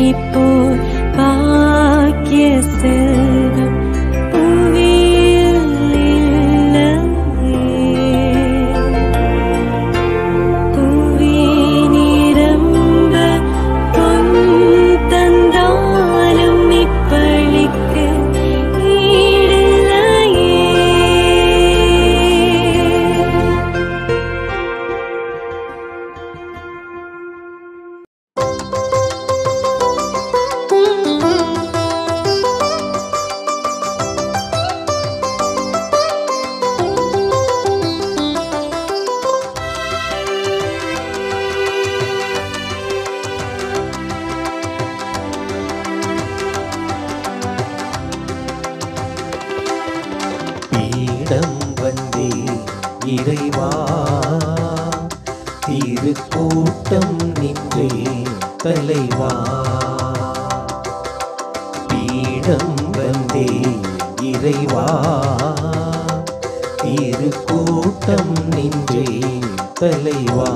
போல் பாக்கிய செல்வம் புவியில் இல்லையே. புவி நிரம்ப பொன் தந்தாலும் இப்பளிக்கு ஈடில்லையே பீடம் வந்தே இறைவா திருக்கூட்டம் நின்றே தலைவா பீடம் வந்தே இறைவா திருக்கூட்டம் நின்றே தலைவா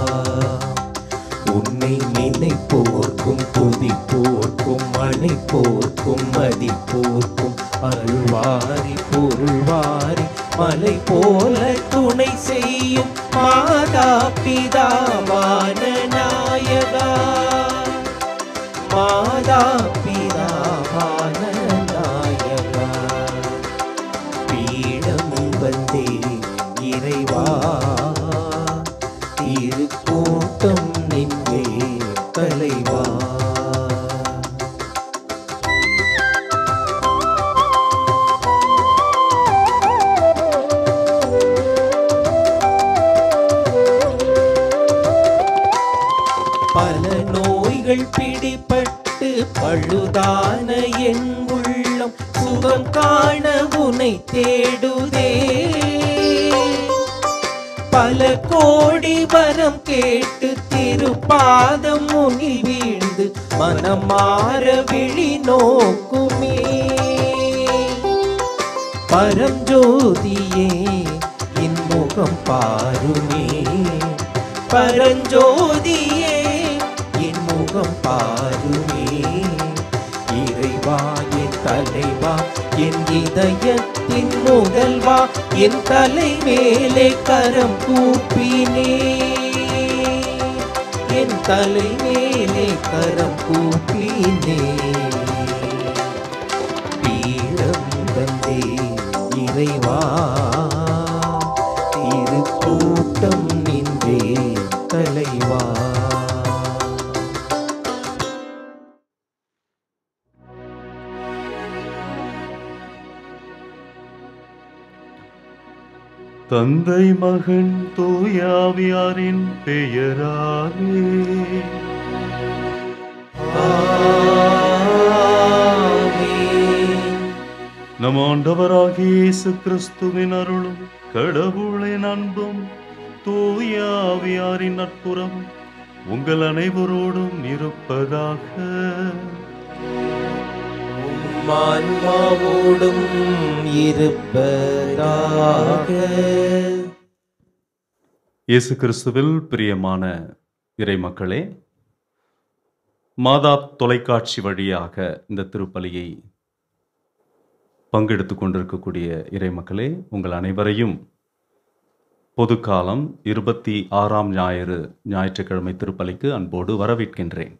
உன்னை நினைப்போர்க்கும் துதிப்போர்க்கும் அணைப்போர்க்கும் மதிப்போர்க்கும் அருள்வாரி பொருள்வாரி மலை போல துணை செய்யும் மாதா பிதாவான நாயகா மாதா பிதாவான நாயகா பீடம் வந்தே இறைவா திருக்கூட்டம் நின்றே தலைவா பல நோய்கள் பிடிபட்டு பழுதான என் உள்ளம் சுகம் காண உனை தேடுதே பல கோடி வரம் கேட்டு திருப்பாதம் முனில் வீழ்ந்து மனம் மாற விழி நோக்குமே பரஞ்சோதியே என் முகம் பாருமே பரஞ்சோதியே என் முகம் பாருமே இறைவா என் தலைவா என் இதயத்தின் முதல்வா என் தலை மேலே கரம் கூப்பினே என் தலை மேலே கரம் கூப்பினே பீடம் வந்தே இறைவா திருக்கூட்டம் நின்றே தலைவா தந்தை மகன் தூயாவியாரின் பெயராலே ஆமென். நம் ஆண்டவராகிய இயேசு கிறிஸ்துவின் அருளும் கடவுளின் அன்பும் தூயாவியாரின் நட்புறம் உங்கள் அனைவரோடும் இருப்பதாக உம் ஆன்மாவோடும் இருப்பதாக இயேசு கிறிஸ்துவில் பிரியமான இறைமக்களே மாதா தொலைக்காட்சி வழியாக இந்த திருப்பலியை பங்கெடுத்து கொண்டிருக்கக்கூடிய இறைமக்களே உங்கள் அனைவரையும் பொதுக்காலம் இருபத்தி ஆறாம் ஞாயிறு ஞாயிற்றுக்கிழமை திருப்பலிக்கு அன்போடு வரவேற்கின்றேன்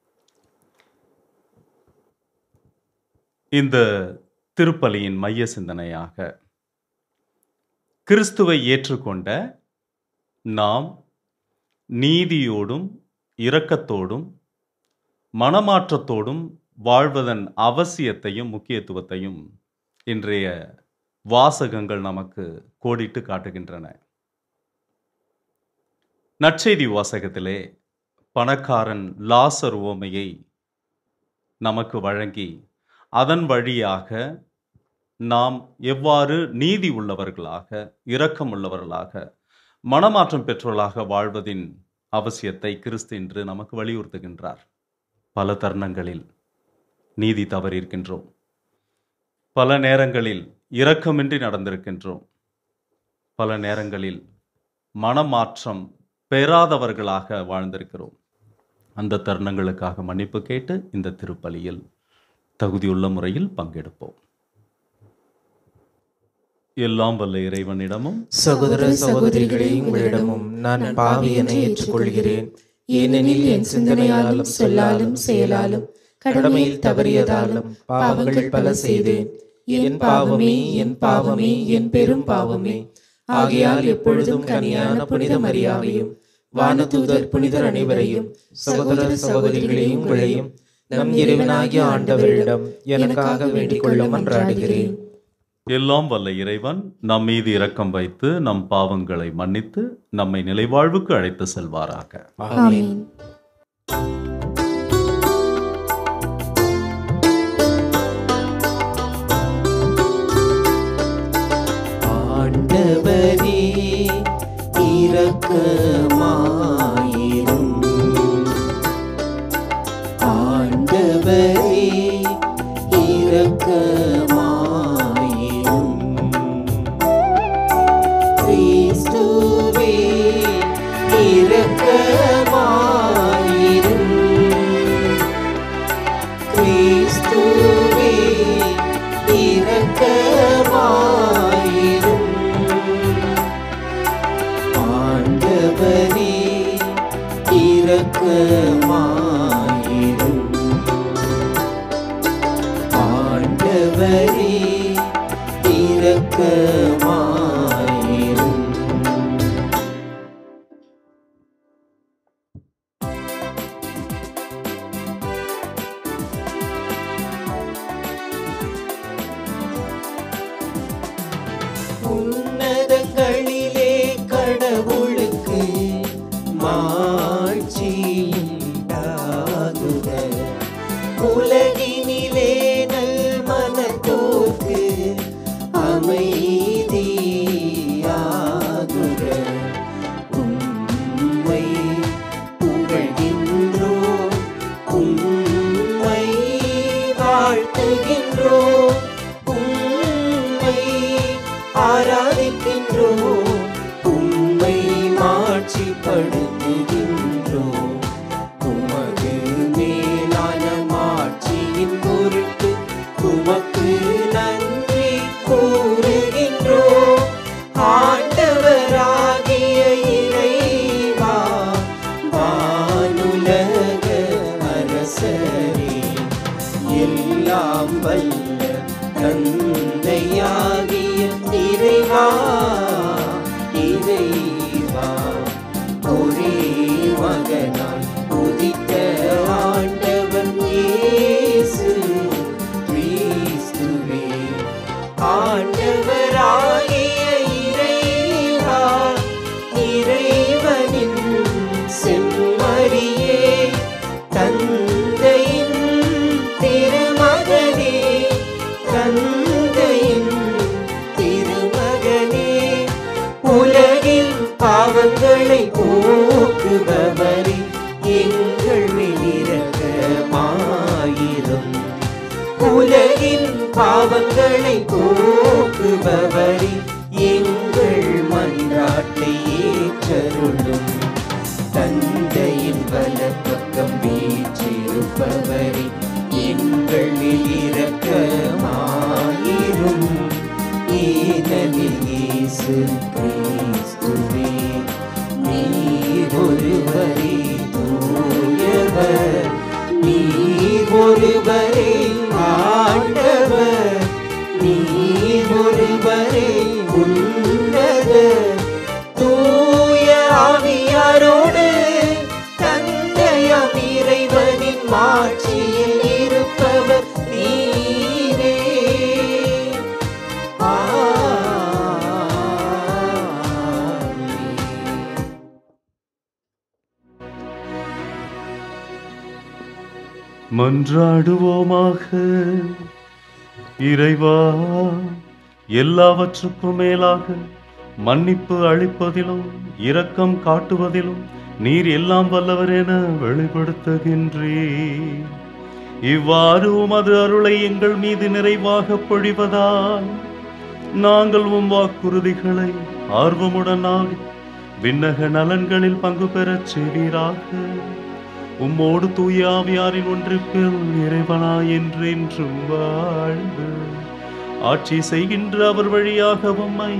இந்த திருப்பலியின் மைய சிந்தனையாக கிறிஸ்துவை ஏற்றுக்கொண்ட நாம் நீதியோடும் இரக்கத்தோடும் மனமாற்றத்தோடும் வாழ்வதன் அவசியத்தையும் முக்கியத்துவத்தையும் இன்றைய வாசகங்கள் நமக்கு கோடிட்டு காட்டுகின்றன நற்செய்தி வாசகத்திலே பணக்காரன் லாசர் உவமையை நமக்கு வழங்கி அதன் வழியாக நாம் எவ்வாறு நீதி உள்ளவர்களாக இரக்கம் உள்ளவர்களாக மனமாற்றம் பெற்றவர்களாக வாழ்வதின் அவசியத்தை கிறிஸ்து இன்று நமக்கு வலியுறுத்துகின்றார் பல தருணங்களில் நீதி தவறியிருக்கின்றோம் பல நேரங்களில் இரக்கமின்றி நடந்திருக்கின்றோம் பல நேரங்களில் மனமாற்றம் பெறாதவர்களாக வாழ்ந்திருக்கிறோம் அந்த தருணங்களுக்காக மன்னிப்பு கேட்டு இந்த திருப்பலியில் தகுதியுள்ள முறையில் பங்கெடுப்போம் எல்லாம் வல்ல இறைவனிடமும் சகோதர சகோதரிகளே உங்களிடமும் நான் பாவி என ஏற்றுக்கொள்கிறேன் ஏனெனில் என் சிந்தனையாலும் சொல்லாலும் செயலாலும் கடமையில் தவறியதாலும் பாவங்கள் பல செய்தேன் என் பாவமே என் பாவமே என் பெரும் பாவமே ஆகையால் எப்பொழுதும் கனியான புனித மரியாவையும் வானதூதர் புனிதர் அனைவரையும் சகோதர சகோதரிகளையும் உங்களையும் நம் இறைவனாகிய ஆண்டவரிடம் எனக்காக வேண்டிக் கொள்ள மன்றாடுகிறேன் எல்லாம் வல்ல இறைவன் நம் மீது இரக்கம் வைத்து நம் பாவங்களை மன்னித்து நம்மை நிலைவாழ்வுக்கு அழைத்து செல்வாராக ஆமென் ஆண்டவரே இரக்கமாயிரும் ஆண்டவரே இரக்கமாயிரும் கிறிஸ்துவே இரக்கமாயிரும் கிறிஸ்துவே இரக்கமாயிரும் ஆண்டவரே இரக்கமாயிரும் ஆண்டவரே இரக்கமாயிரும் உன்னதங்களிலே கடவுளுக்கு மாட்சியுண்டாகுக உலகினிலே நல் மனத்தோர்க்கு அமைதியாகுக உம்மை புகழ்கின்றோம் உம்மை வாழ்த்துகின்றோம் உம்மை ஆராதிக்கின்றோம் உம்மை மாட்சிப்படுத்துகின்றோம் உமது மேலான மாட்சியின் பொருட்டு உமக்கு நன்றி கூறுகின்றோம் ஆண்டவராகிய இறைவா வானுலக அரசரே எல்லாம் வல்ல தந்தையாகிய இறைவா இறைவா ஒரே மகனாய் உதித்த ஆண்டவன் இயேசு கிறிஸ்துவே ஆண்டவராகிய இறைவா இறைவனின் செம்மறியே தந்தையின் திருமகனே தந்தையின் திருமகனே உலகின் பாவங்களை போக்குபவரே எங்கள் மேலிரக்கமாயிரும் உலகின் பாவங்களை போக்குபவரே எங்கள் மன்றாட்டை ஏற்றருளும் தந்தையின் வலப்பக்கம் வீற்றிருப்பவரே எங்கள் இரக்கமாயிரும் ஏனெனில் இயேசு கிறிஸ்துவே நீர் ஒருவரே தூயவர் நீர் ஒருவரே ஆண்டவர் நீர் ஒருவரே உன்னத தூய ஆவியாரோடு தந்தையாம் இறைவனின் மாட்சியில் இருப்பவர் நீரே ஆமென். மன்றாடுவோமாக இறைவா எல்லாவற்றுக்கும் மேலாக மன்னிப்பு அளிப்பதிலும் இரக்கம் காட்டுவதிலும் நீர் எல்லாம் வல்லவர் என வெளிப்படுத்துகின்றீர் இவ்வாறு உமது அருளை எங்கள் மீது நிறைவாக பொழிவதால் நாங்கள் உம் வாக்குறுதிகளை ஆர்வமுடன் நாடி விண்ணக நலன்களில் பங்கு பெறச் செய்வீராக உம்மோடு தூய ஆவியாரின் ஒன்றிப்பில் இறைவனா என்றென்றும் வாழ்வு ஆட்சி செய்கின்ற அவர் வழியாக உம்மை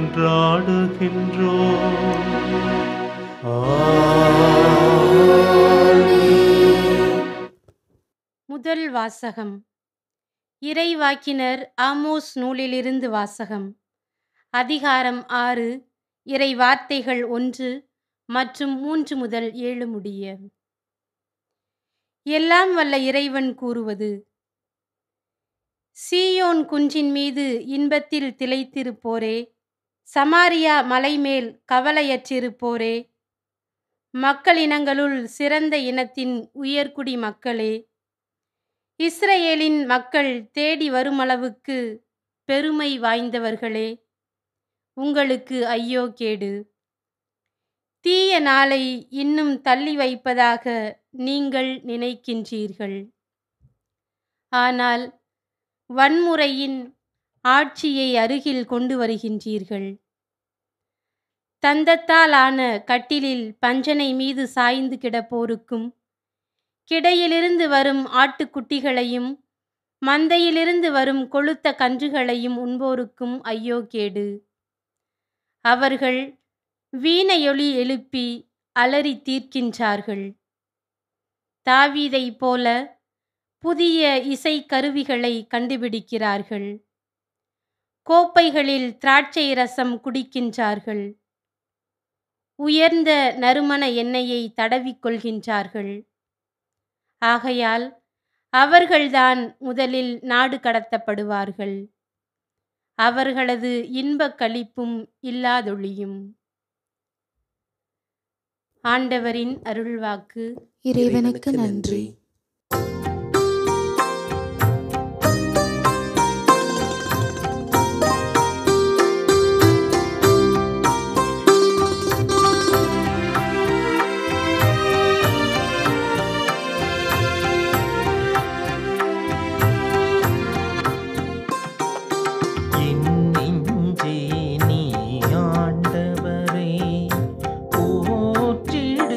மன்றாடுகின்றோம் முதல் வாசகம் இறைவாக்கினர் ஆமோஸ் நூலிலிருந்து வாசகம் அதிகாரம் ஆறு இறை வார்த்தைகள் ஒன்று மற்றும் மூன்று முதல் ஏழு முடிய எல்லாம் வல்ல இறைவன் கூறுவது சீயோன் குன்றின் மீது இன்பத்தில் திளைத்திருப்போரே சமாரியா மலைமேல் கவலையற்றிருப்போரே மக்களினங்களுள் சிறந்த இனத்தின் உயர்குடி மக்களே இஸ்ரவேலின் மக்கள் தேடி வருமளவுக்கு பெருமை வாய்ந்தவர்களே உங்களுக்கு ஐயோ கேடு தீய நாளை இன்னும் தள்ளி வைப்பதாக நீங்கள் நினைக்கின்றீர்கள் ஆனால் வன்முறையின் ஆட்சியை அருகில் கொண்டு வருகின்றீர்கள் தந்தத்தால் ஆன கட்டிலில் பஞ்சனை மீது சாய்ந்து கிடப்போருக்கும் கிடையிலிருந்து வரும் ஆட்டுக்குட்டிகளையும் மந்தையிலிருந்து வரும் கொழுத்த கன்றுகளையும் உண்போருக்கும் ஐயோ கேடு அவர்கள் வீணையொலி எழுப்பி அலறி தீர்க்கின்றார்கள் தாவீதைப் போல புதிய இசை கருவிகளை கண்டுபிடிக்கிறார்கள் கோப்பைகளில் திராட்சை ரசம் குடிக்கின்றார்கள் உயர்ந்த நறுமண எண்ணெயை தடவிக்கொள்கின்றார்கள் ஆகையால் அவர்கள்தான் முதலில் நாடு கடத்தப்படுவார்கள் அவர்களது இன்பக் களிப்பும் இல்லாதொழியும் ஆண்டவரின் அருள்வாக்கு இறைவனுக்கு நன்றி என் நெஞ்சே நீ ஆண்டவரை போற்றிடு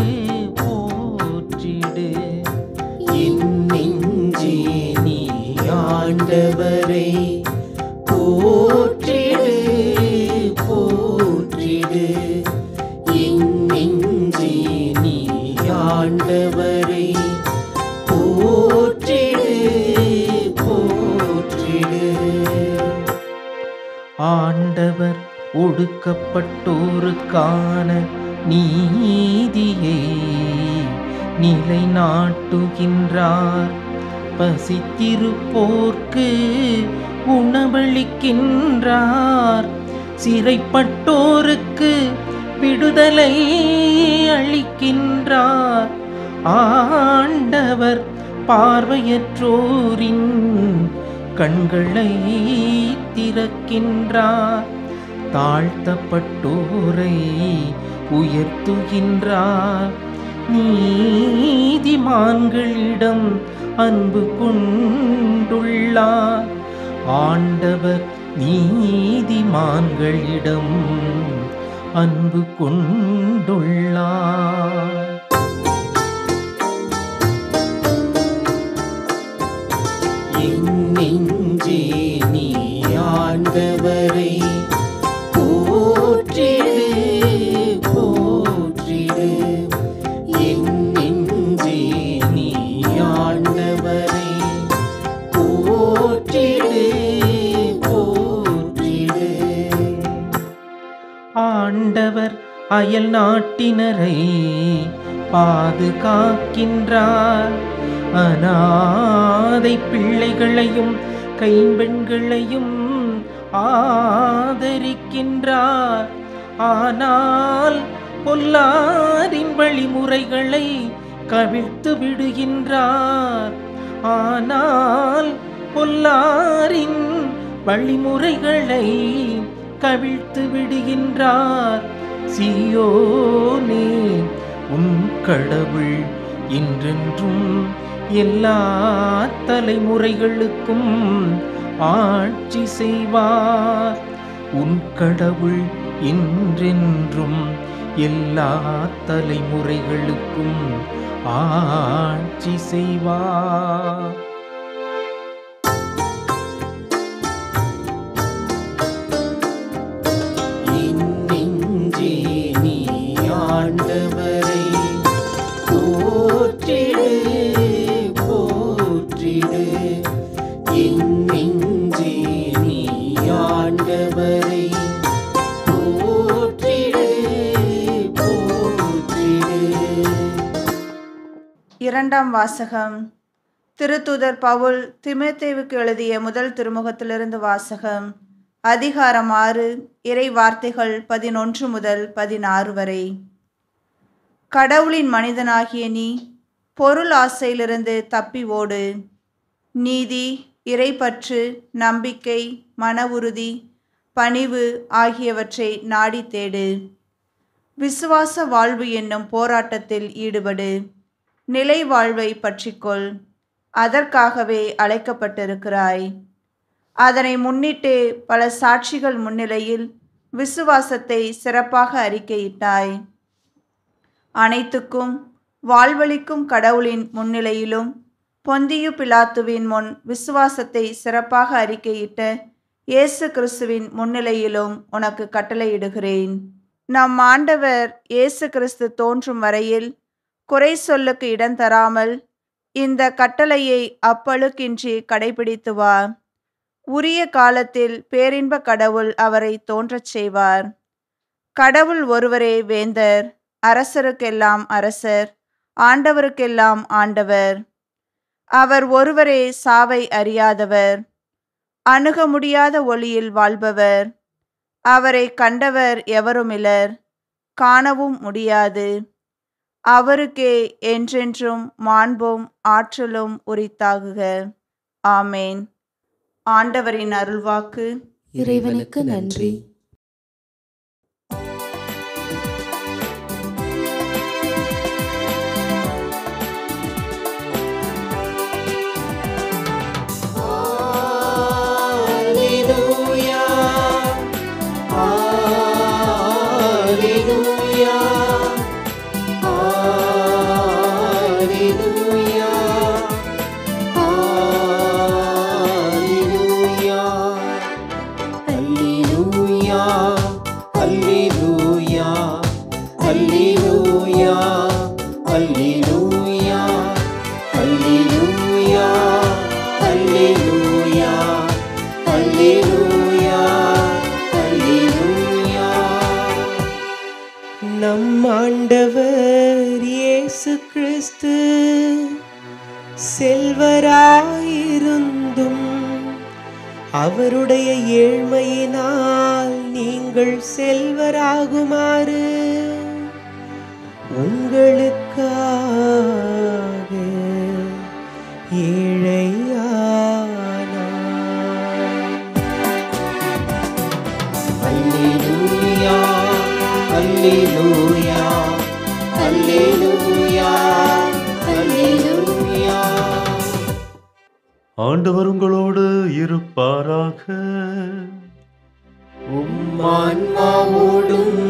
போற்றிடு என் நெஞ்சே நீ ஆண்டவரை போற்றிடு போற்றிடு என் நெஞ்சே நீ ஆண்டவரை போற்றிடு போற்றிடு ஆண்டவர் ஒடுக்கப்பட்டோருக்கான நீதியை நிலைநாட்டுகின்றார் பசித்திருப்போர்க்கு உணவளிக்கின்றார் சிறைப்பட்டோருக்கு விடுதலை அளிக்கின்றார் ஆண்டவர் பார்வையற்றோரின் கண்களை திறக்கின்றார் தாழ்த்தப்பட்டோரை உயர்த்துகின்றார் நீதிமான்களிடம் அன்பு கொண்டுள்ளார் ஆண்டவர் நீதிமான்களிடம் அன்பு கொண்டுள்ளார் என் நெஞ்சே நீ ஆண்டவரை போற்றிடு போற்றிடு என் நெஞ்சே நீ ஆண்டவரை போற்றிடு போற்றிடு ஆண்டவர் அயல் நாட்டினரை பாதுகாக்கின்றார் அனாதை பிள்ளைகளையும் கைம்பெண்களையும் ஆதரிக்கின்றார் ஆனால் பொல்லாரின் வழிமுறைகளை கவிழ்த்து விடுகின்றார் ஆனால் பொல்லாரின் வழிமுறைகளை கவிழ்த்து விடுகின்றார் சியோனே உன் கடவுள் என்றென்றும் எல்லா தலைமுறைகளுக்கும் ஆட்சி செய்வார் உன் கடவுள் என்றென்றும் எல்லா தலைமுறைகளுக்கும் ஆட்சி செய்வார் என் நெஞ்சே நீ ஆண்டவரை போற்றிடு போற்றிடு என் நெஞ்சே நீ ஆண்டவரை போற்றிடு போற்றிடு இரண்டாம் வாசகம் திருத்தூதர் பவுல் திமேத்தேவுக்கு எழுதிய முதல் திருமுகத்திலிருந்து வாசகம் அதிகாரம் ஆறு இறை வார்த்தைகள் பதினொன்று முதல் பதினாறு வரை கடவுளின் மனிதனாகிய நீ பொருள் ஆசையிலிருந்து தப்பி ஓடு நீதி இறைப்பற்று நம்பிக்கை மன உறுதி பணிவு ஆகியவற்றை நாடி தேடு விசுவாச வாழ்வு என்னும் போராட்டத்தில் ஈடுபடு நிலை வாழ்வை பற்றிக்கொள் அதற்காகவே அழைக்கப்பட்டிருக்கிறாய் அதனை முன்னிட்டு பல சாட்சிகள் முன்னிலையில் விசுவாசத்தை சிறப்பாக அறிக்கையிட்டாய் அனைத்துக்கும் வாழ்வளிக்கும் கடவுளின் முன்னிலையிலும் பொந்தியு பிலாத்துவின் முன் விசுவாசத்தை சிறப்பாக அறிக்கையிட்ட இயேசு கிறிஸ்துவின் முன்னிலையிலும் உனக்கு கட்டளையிடுகிறேன் நம் ஆண்டவர் இயேசு கிறிஸ்து தோன்றும் வரையில் குறை சொல்லுக்கு இடம் தராமல் இந்த கட்டளையை அப்பழுக்கின்றி கடைபிடித்து வா உரிய காலத்தில் பேரின்ப கடவுள் அவரை தோன்றச் செய்வார் கடவுள் ஒருவரே வேந்தர் அரசருக்கெல்லாம் அரசர் ஆண்டவருக்கெல்லாம் ஆண்டவர் அவர் ஒருவரே சாவை அறியாதவர் அணுக முடியாத ஒளியில் வாழ்பவர் அவரை கண்டவர் எவருமிலர் காணவும் முடியாது அவருக்கே என்றென்றும் மாண்பும் ஆற்றலும் உரித்தாகுக ஆமேன் ஆண்டவரின் அருள்வாக்கு இறைவனுக்கு நன்றி நம் ஆண்டவர் இயேசு கிறிஸ்து செல்வராயிருந்தும் அவருடைய ஏழ்மையினால் நீங்கள் செல்வராகுமாறு உங்களுக்காக ஏழையானார் அல்லேலூயா அல்லேலூயா அல்லேலூயா அல்லேலூயா ஆண்டவர் உங்களோடு இருப்பாராக உம்மான்மாவோடும்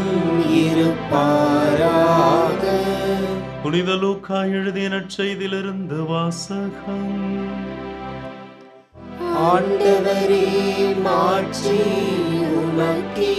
இருப்பாராக புனித லூக்கா எழுதிய நற்செய்தியிலிருந்து வாசகம் ஆண்டவரே மாட்சி உமக்கே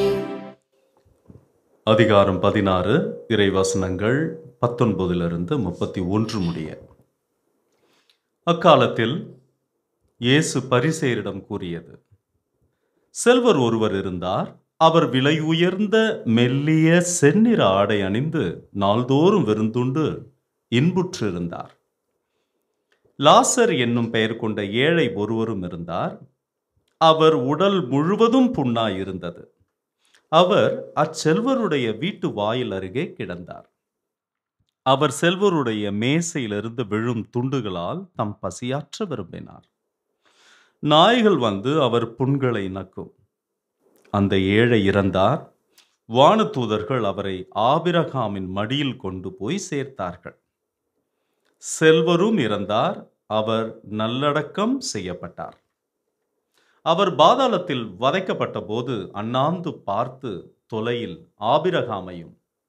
அதிகாரம் பதினாறு இறைவசனங்கள் பத்தொன்பதிலிருந்து முப்பத்தி ஒன்று முடிய அக்காலத்தில் இயேசு பரிசேரிடம் கூறியது செல்வர் ஒருவர் இருந்தார் அவர் விலை உயர்ந்த மெல்லிய செந்நிற ஆடை அணிந்து நாள்தோறும் விருந்துண்டு இன்புற்றிருந்தார் லாசர் என்னும் பெயர் கொண்ட ஏழை ஒருவரும் இருந்தார் அவர் உடல் முழுவதும் புண்ணாயிருந்தது அவர் அச்செல்வருடைய வீட்டு வாயில் அருகே கிடந்தார் அவர் செல்வருடைய மேசையிலிருந்து விழும் துண்டுகளால் தம் பசியாற்ற விரும்பினார் நாய்கள் வந்து அவர் புண்களை நக்கும் அந்த ஏழை இறந்தார் வானதூதர்கள் அவரை ஆபிரகாமின் மடியில் கொண்டு போய் சேர்த்தார்கள் செல்வரும் இறந்தார் அவர் நல்லடக்கம் செய்யப்பட்டார் அவர் பாதாளத்தில் வதைக்கப்பட்ட போது அண்ணாந்து பார்த்து தொலையில் ஆபிரகாமையும்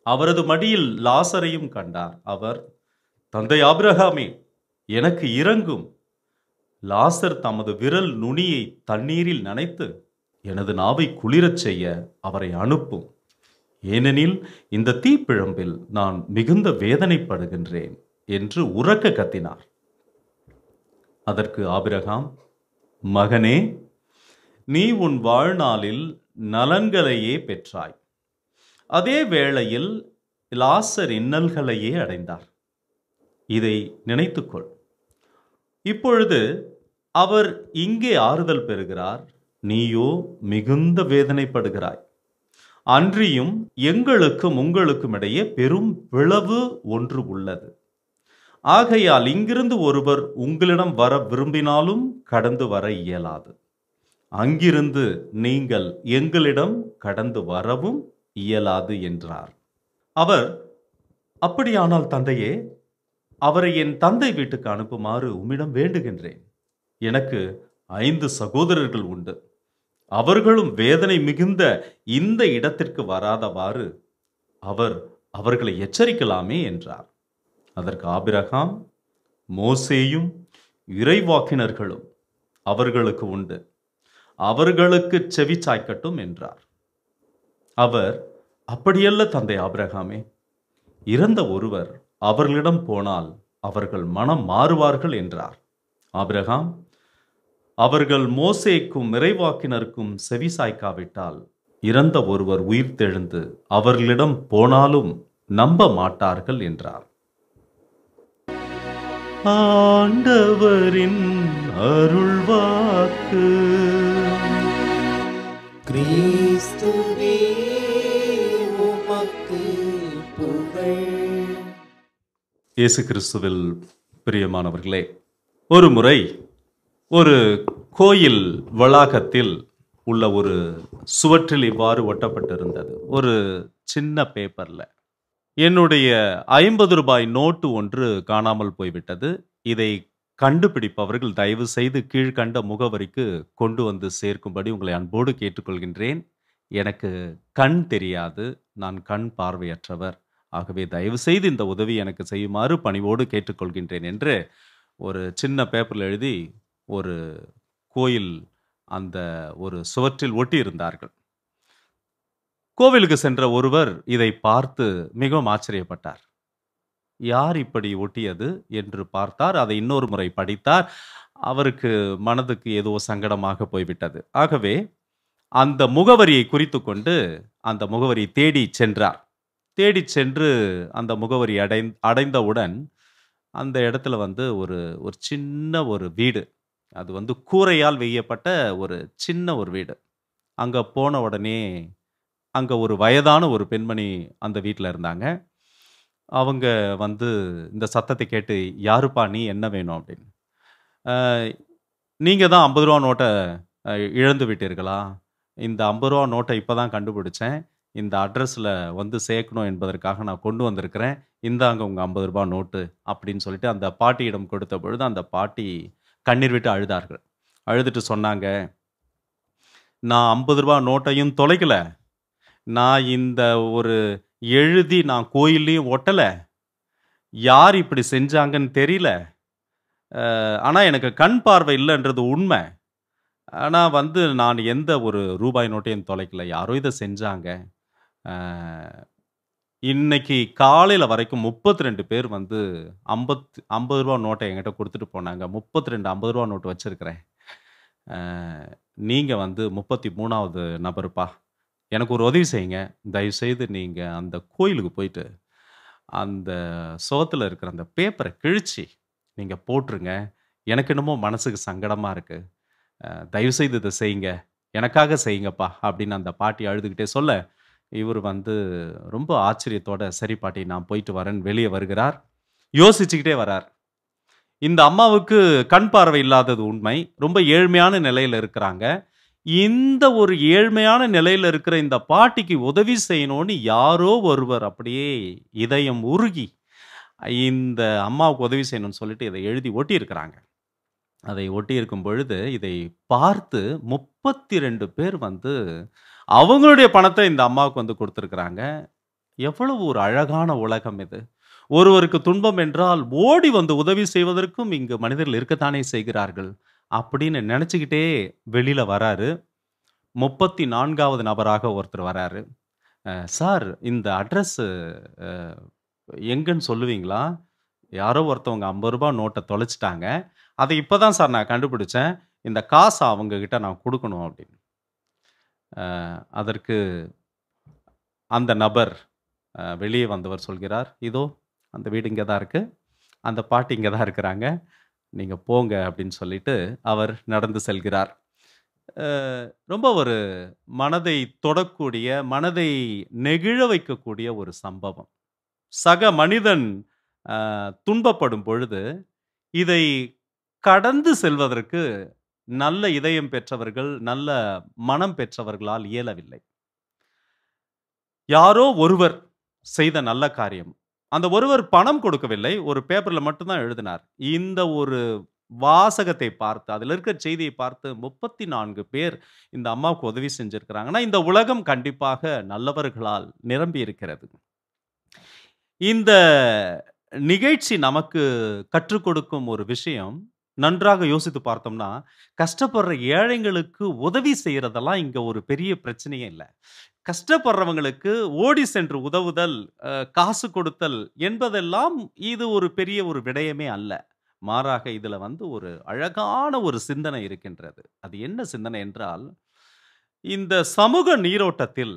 அவரது மடியில் லாசரையும் கண்டார் அவர் தந்தை ஆபிரகாமே எனக்கு இறங்கும் லாசர் தமது விரல் நுனியை தண்ணீரில் நனைத்து எனது நாவை குளிரச் செய்ய அவரை அனுப்பும் ஏனெனில் இந்த தீப்பிழம்பில் நான் மிகுந்த வேதனைப்படுகின்றேன் என்று உறக்க கத்தினார் அதற்கு ஆபிரகாம் மகனே நீ உன் வாழ்நாளில் நலன்களையே பெற்றாய் அதே வேளையில் லாசர் இன்னல்களையே அடைந்தார் இதை நினைத்துக்கொள் இப்பொழுது அவர் இங்கே ஆறுதல் பெறுகிறார் நீயோ மிகுந்த வேதனைப்படுகிறாய் அன்றியும் எங்களுக்கும் உங்களுக்கும் இடையே பெரும் பிளவு ஒன்று உள்ளது ஆகையால் இங்கிருந்து ஒருவர் உங்களிடம் வர விரும்பினாலும் கடந்து வர இயலாது அங்கிருந்து நீங்கள் எங்களிடம் கடந்து வரவும் இயலாது என்றார் அவர் அப்படியானால் தந்தையே அவரை என் தந்தை வீட்டுக்கு அனுப்புமாறு உம்மிடம் வேண்டுகின்றேன் எனக்கு ஐந்து சகோதரர்கள் உண்டு அவர்களும் வேதனை மிகுந்த இந்த இடத்திற்கு வராதவாறு அவர் அவர்களை எச்சரிக்கலாமே என்றார் அதற்கு ஆபிரகாம் மோசேயும் இறைவாக்கினர்களும் அவர்களுக்கு உண்டு அவர்களுக்கு செவி சாய்க்கட்டும் என்றார் அவர் அப்படியல்ல தந்தை ஆபிரகாமே இறந்த ஒருவர் அவர்களிடம் போனால் அவர்கள் மனம் மாறுவார்கள் என்றார் ஆபிரகாம் அவர்கள் மோசேக்கும் இறைவாக்கினருக்கும் செவி சாய்க்காவிட்டால் இறந்த ஒருவர் உயிர்த்தெழுந்து அவர்களிடம் போனாலும் நம்ப மாட்டார்கள் என்றார் ஆண்டவரின் அருள்வாக்கு கிறிஸ்துவே உமக்கு புகழ் இயேசு கிறிஸ்துவில் பிரியமானவர்களே ஒரு முறை ஒரு கோயில் வளாகத்தில் உள்ள ஒரு சுவற்றில் இவ்வாறு ஒட்டப்பட்டிருந்தது ஒரு சின்ன பேப்பர்ல என்னுடைய ஐம்பது ரூபாய் நோட்டு ஒன்று காணாமல் போய்விட்டது இதை கண்டுபிடிப்பவர்கள் தயவு செய்து கீழ்கண்ட முகவரிக்கு கொண்டு வந்து சேர்க்கும்படி உங்களை அன்போடு கேட்டுக்கொள்கின்றேன் எனக்கு கண் தெரியாது நான் கண் பார்வையற்றவர் ஆகவே தயவு செய்து இந்த உதவி எனக்கு செய்யுமாறு பணிவோடு கேட்டுக்கொள்கின்றேன் என்று ஒரு சின்ன பேப்பரில் எழுதி ஒரு கோயில் அந்த ஒரு சுவற்றில் ஒட்டி இருந்தார்கள் கோவிலுக்கு சென்ற ஒருவர் இதை பார்த்து மிகவும் ஆச்சரியப்பட்டார் யார் இப்படி ஒட்டியது என்று பார்த்தார் அதை இன்னொரு முறை படித்தார் அவருக்கு மனதுக்கு ஏதோ சங்கடமாக போய்விட்டது ஆகவே அந்த முகவரியை குறித்து கொண்டு அந்த முகவரியை தேடி சென்றார் தேடி சென்று அந்த முகவரி அடை அடைந்தவுடன் அந்த இடத்துல வந்து ஒரு ஒரு சின்ன ஒரு வீடு அது வந்து கூரையால் வெய்யப்பட்ட ஒரு சின்ன ஒரு வீடு அங்கே போன உடனே அங்கே ஒரு வயதான ஒரு பெண்மணி அந்த வீட்டில் இருந்தாங்க அவங்க வந்து இந்த சத்தத்தை கேட்டு யாருப்பா நீ என்ன வேணும் அப்படின்னு நீங்கள் தான் ஐம்பது ரூபா நோட்டை அஹ், இழந்து விட்டீர்களா இந்த ஐம்பது ரூபா நோட்டை இப்போ தான் கண்டுபிடிச்சேன் இந்த அட்ரஸில் வந்து சேர்க்கணும் என்பதற்காக நான் கொண்டு வந்திருக்கிறேன் இந்தாங்க உங்கள் ஐம்பது ரூபா நோட்டு அப்படின்னு சொல்லிட்டு அந்த பாட்டியிடம் கொடுத்த பொழுது அந்த பாட்டி கண்ணீர் விட்டு அழுதார்கள் அழுதுட்டு சொன்னாங்க நான் ஐம்பது ரூபா நோட்டையும் தொலைக்கல நான் இந்த ஒரு எழுதி நான் கோயில்லையும் ஒட்டலை யார் இப்படி செஞ்சாங்கன்னு தெரியல ஆனால் எனக்கு கண் பார்வை இல்லைன்றது உண்மை ஆனால் வந்து நான் எந்த ஒரு ரூபாய் நோட்டையும் தொலைக்கல யாரோ இதை செஞ்சாங்க அஹ், இன்னைக்கு காலையில் வரைக்கும் முப்பத்தி ரெண்டு பேர் வந்து ஐம்பத்து ஐம்பது ரூபா நோட்டை என்கிட்ட கொடுத்துட்டு போனாங்க முப்பத்தி ரெண்டு ஐம்பது ரூபா நோட்டு வச்சுருக்கிறேன் நீங்கள் வந்து முப்பத்தி மூணாவது நபருப்பா எனக்கு ஒரு உதவி செய்யுங்க தயவுசெய்து நீங்கள் அந்த கோயிலுக்கு போயிட்டு அந்த சுகத்தில் இருக்கிற அந்த பேப்பரை கிழிச்சு நீங்கள் போட்டுருங்க எனக்கு என்னமோ மனசுக்கு சங்கடமாக இருக்குது தயவுசெய்து இதை செய்யுங்க எனக்காக செய்யுங்கப்பா அப்படின்னு அந்த பாட்டி அழுதுகிட்டே சொல்ல இவர் வந்து ரொம்ப ஆச்சரியத்தோட சரி பாட்டி நான் போயிட்டு வரேன்னு வெளியே வருகிறார் யோசிச்சுக்கிட்டே வரார் இந்த அம்மாவுக்கு கண் பார்வை இல்லாதது உண்மை ரொம்ப ஏழ்மையான நிலையில் இருக்கிறாங்க இந்த ஒரு ஏழ்மையான நிலையில் இருக்கிற இந்த பாட்டிக்கு உதவி செய்யணும்னு யாரோ ஒருவர் அப்படியே இதயம் உருகி இந்த அம்மாவுக்கு உதவி செய்யணும்னு சொல்லிட்டு இதை எழுதி ஒட்டி இருக்கிறாங்க அதை ஒட்டி இருக்கும் பொழுது இதை பார்த்து முப்பத்தி ரெண்டு பேர் வந்து அவங்களுடைய பணத்தை இந்த அம்மாவுக்கு வந்து கொடுத்துருக்குறாங்க எவ்வளவு ஒரு அழகான உலகம் இது ஒருவருக்கு துன்பம் என்றால் ஓடி வந்து உதவி செய்வதற்கும் இங்கு மனிதர்கள் இருக்கத்தானே செய்கிறார்கள் அப்படின்னு நினச்சிக்கிட்டே வெளியில வராரு முப்பத்தி நான்காவது நபராக ஒருத்தர் வராரு அஹ், சார் இந்த அட்ரஸ் எங்கன்னு சொல்லுவீங்களா யாரோ ஒருத்தவங்க ஐம்பது ரூபாய் நோட்டை தொலைச்சிட்டாங்க அதை இப்போதான் சார் நான் கண்டுபிடிச்சேன் இந்த காசை அவங்க கிட்ட நான் கொடுக்கணும் அப்படின்னு அஹ், அதற்கு அந்த நபர் அஹ், வெளியே வந்தவர் சொல்கிறார் இதோ அந்த வீடு இங்கே தான் இருக்குது அந்த பாட்டி இங்கே தான் இருக்கிறாங்க நீங்கள் போங்க அப்படின்னு சொல்லிட்டு அவர் நடந்து செல்கிறார் அஹ், ரொம்ப ஒரு மனதை தொடக்கூடிய மனதை நெகிழ வைக்கக்கூடிய ஒரு சம்பவம் சக மனிதன் அஹ், துன்பப்படும் பொழுது இதை கடந்து செல்வதற்கு நல்ல இதயம் பெற்றவர்கள் நல்ல மனம் பெற்றவர்களால் இயலவில்லை யாரோ ஒருவர் செய்த நல்ல காரியம் அந்த ஒருவர் பணம் கொடுக்கவில்லை ஒரு பேப்பர்ல மட்டும்தான் எழுதினார் இந்த ஒரு வாசகத்தை பார்த்து அதில் இருக்கிற செய்தியை பார்த்து முப்பத்தி நான்கு பேர் இந்த அம்மாவுக்கு உதவி செஞ்சிருக்கிறாங்கன்னா இந்த உலகம் கண்டிப்பாக நல்லவர்களால் நிரம்பி இருக்கிறது இந்த நிகழ்ச்சி நமக்கு கற்றுக் கொடுக்கும் ஒரு விஷயம் நன்றாக யோசித்து பார்த்தோம்னா கஷ்டப்படுற ஏழைங்களுக்கு உதவி செய்யறதெல்லாம் இங்க ஒரு பெரிய பிரச்சனையே இல்லை கஷ்டப்படுறவங்களுக்கு ஓடி சென்று உதவுதல் அஹ், காசு கொடுத்தல் என்பதெல்லாம் இது ஒரு பெரிய ஒரு விடயமே அல்ல மாறாக இதுல வந்து ஒரு அழகான ஒரு சிந்தனை இருக்கின்றது அது என்ன சிந்தனை என்றால் இந்த சமூக நீரோட்டத்தில்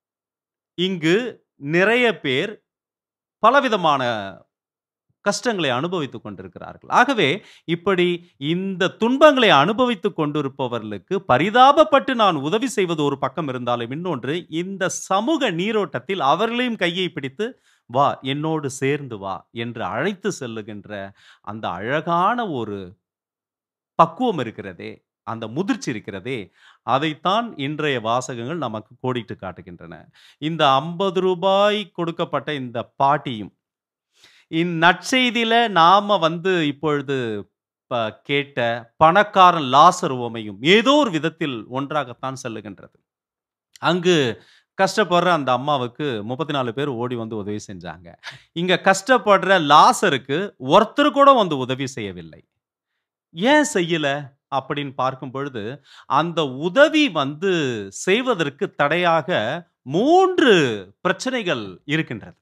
இங்கு நிறைய பேர் பலவிதமான கஷ்டங்களை அனுபவித்துக் கொண்டிருக்கிறார்கள் ஆகவே இப்படி இந்த துன்பங்களை அனுபவித்துக் கொண்டிருப்பவர்களுக்கு பரிதாபப்பட்டு நான் உதவி செய்வது ஒரு பக்கம் இருந்தாலும் இன்னொன்று இந்த சமூக நீரோட்டத்தில் அவர்களையும் கையை பிடித்து வா என்னோடு சேர்ந்து வா என்று அழைத்து செல்லுகின்ற அந்த அழகான ஒரு பக்குவம் இருக்கிறதே அந்த முதிர்ச்சி இருக்கிறதே அதைத்தான் இன்றைய வாசகங்கள் நமக்கு கோடிட்டு காட்டுகின்றன இந்த ஐம்பது ரூபாய் கொடுக்கப்பட்ட இந்த பாட்டியும் இந்நற்செய்தியில நாம வந்து இப்பொழுது ப- கேட்ட பணக்காரன் லாசர் உவமையும் ஏதோ ஒரு விதத்தில் ஒன்றாகத்தான் செல்லுகின்றது அங்கு கஷ்டப்படுற அந்த அம்மாவுக்கு முப்பத்தி நாலு பேர் ஓடி வந்து உதவி செஞ்சாங்க இங்க கஷ்டப்படுற லாசருக்கு ஒருத்தர் கூட வந்து உதவி செய்யவில்லை ஏன் செய்யல அப்படின்னு பார்க்கும் பொழுது அந்த உதவி வந்து செய்வதற்கு தடையாக மூன்று பிரச்சனைகள் இருக்கின்றது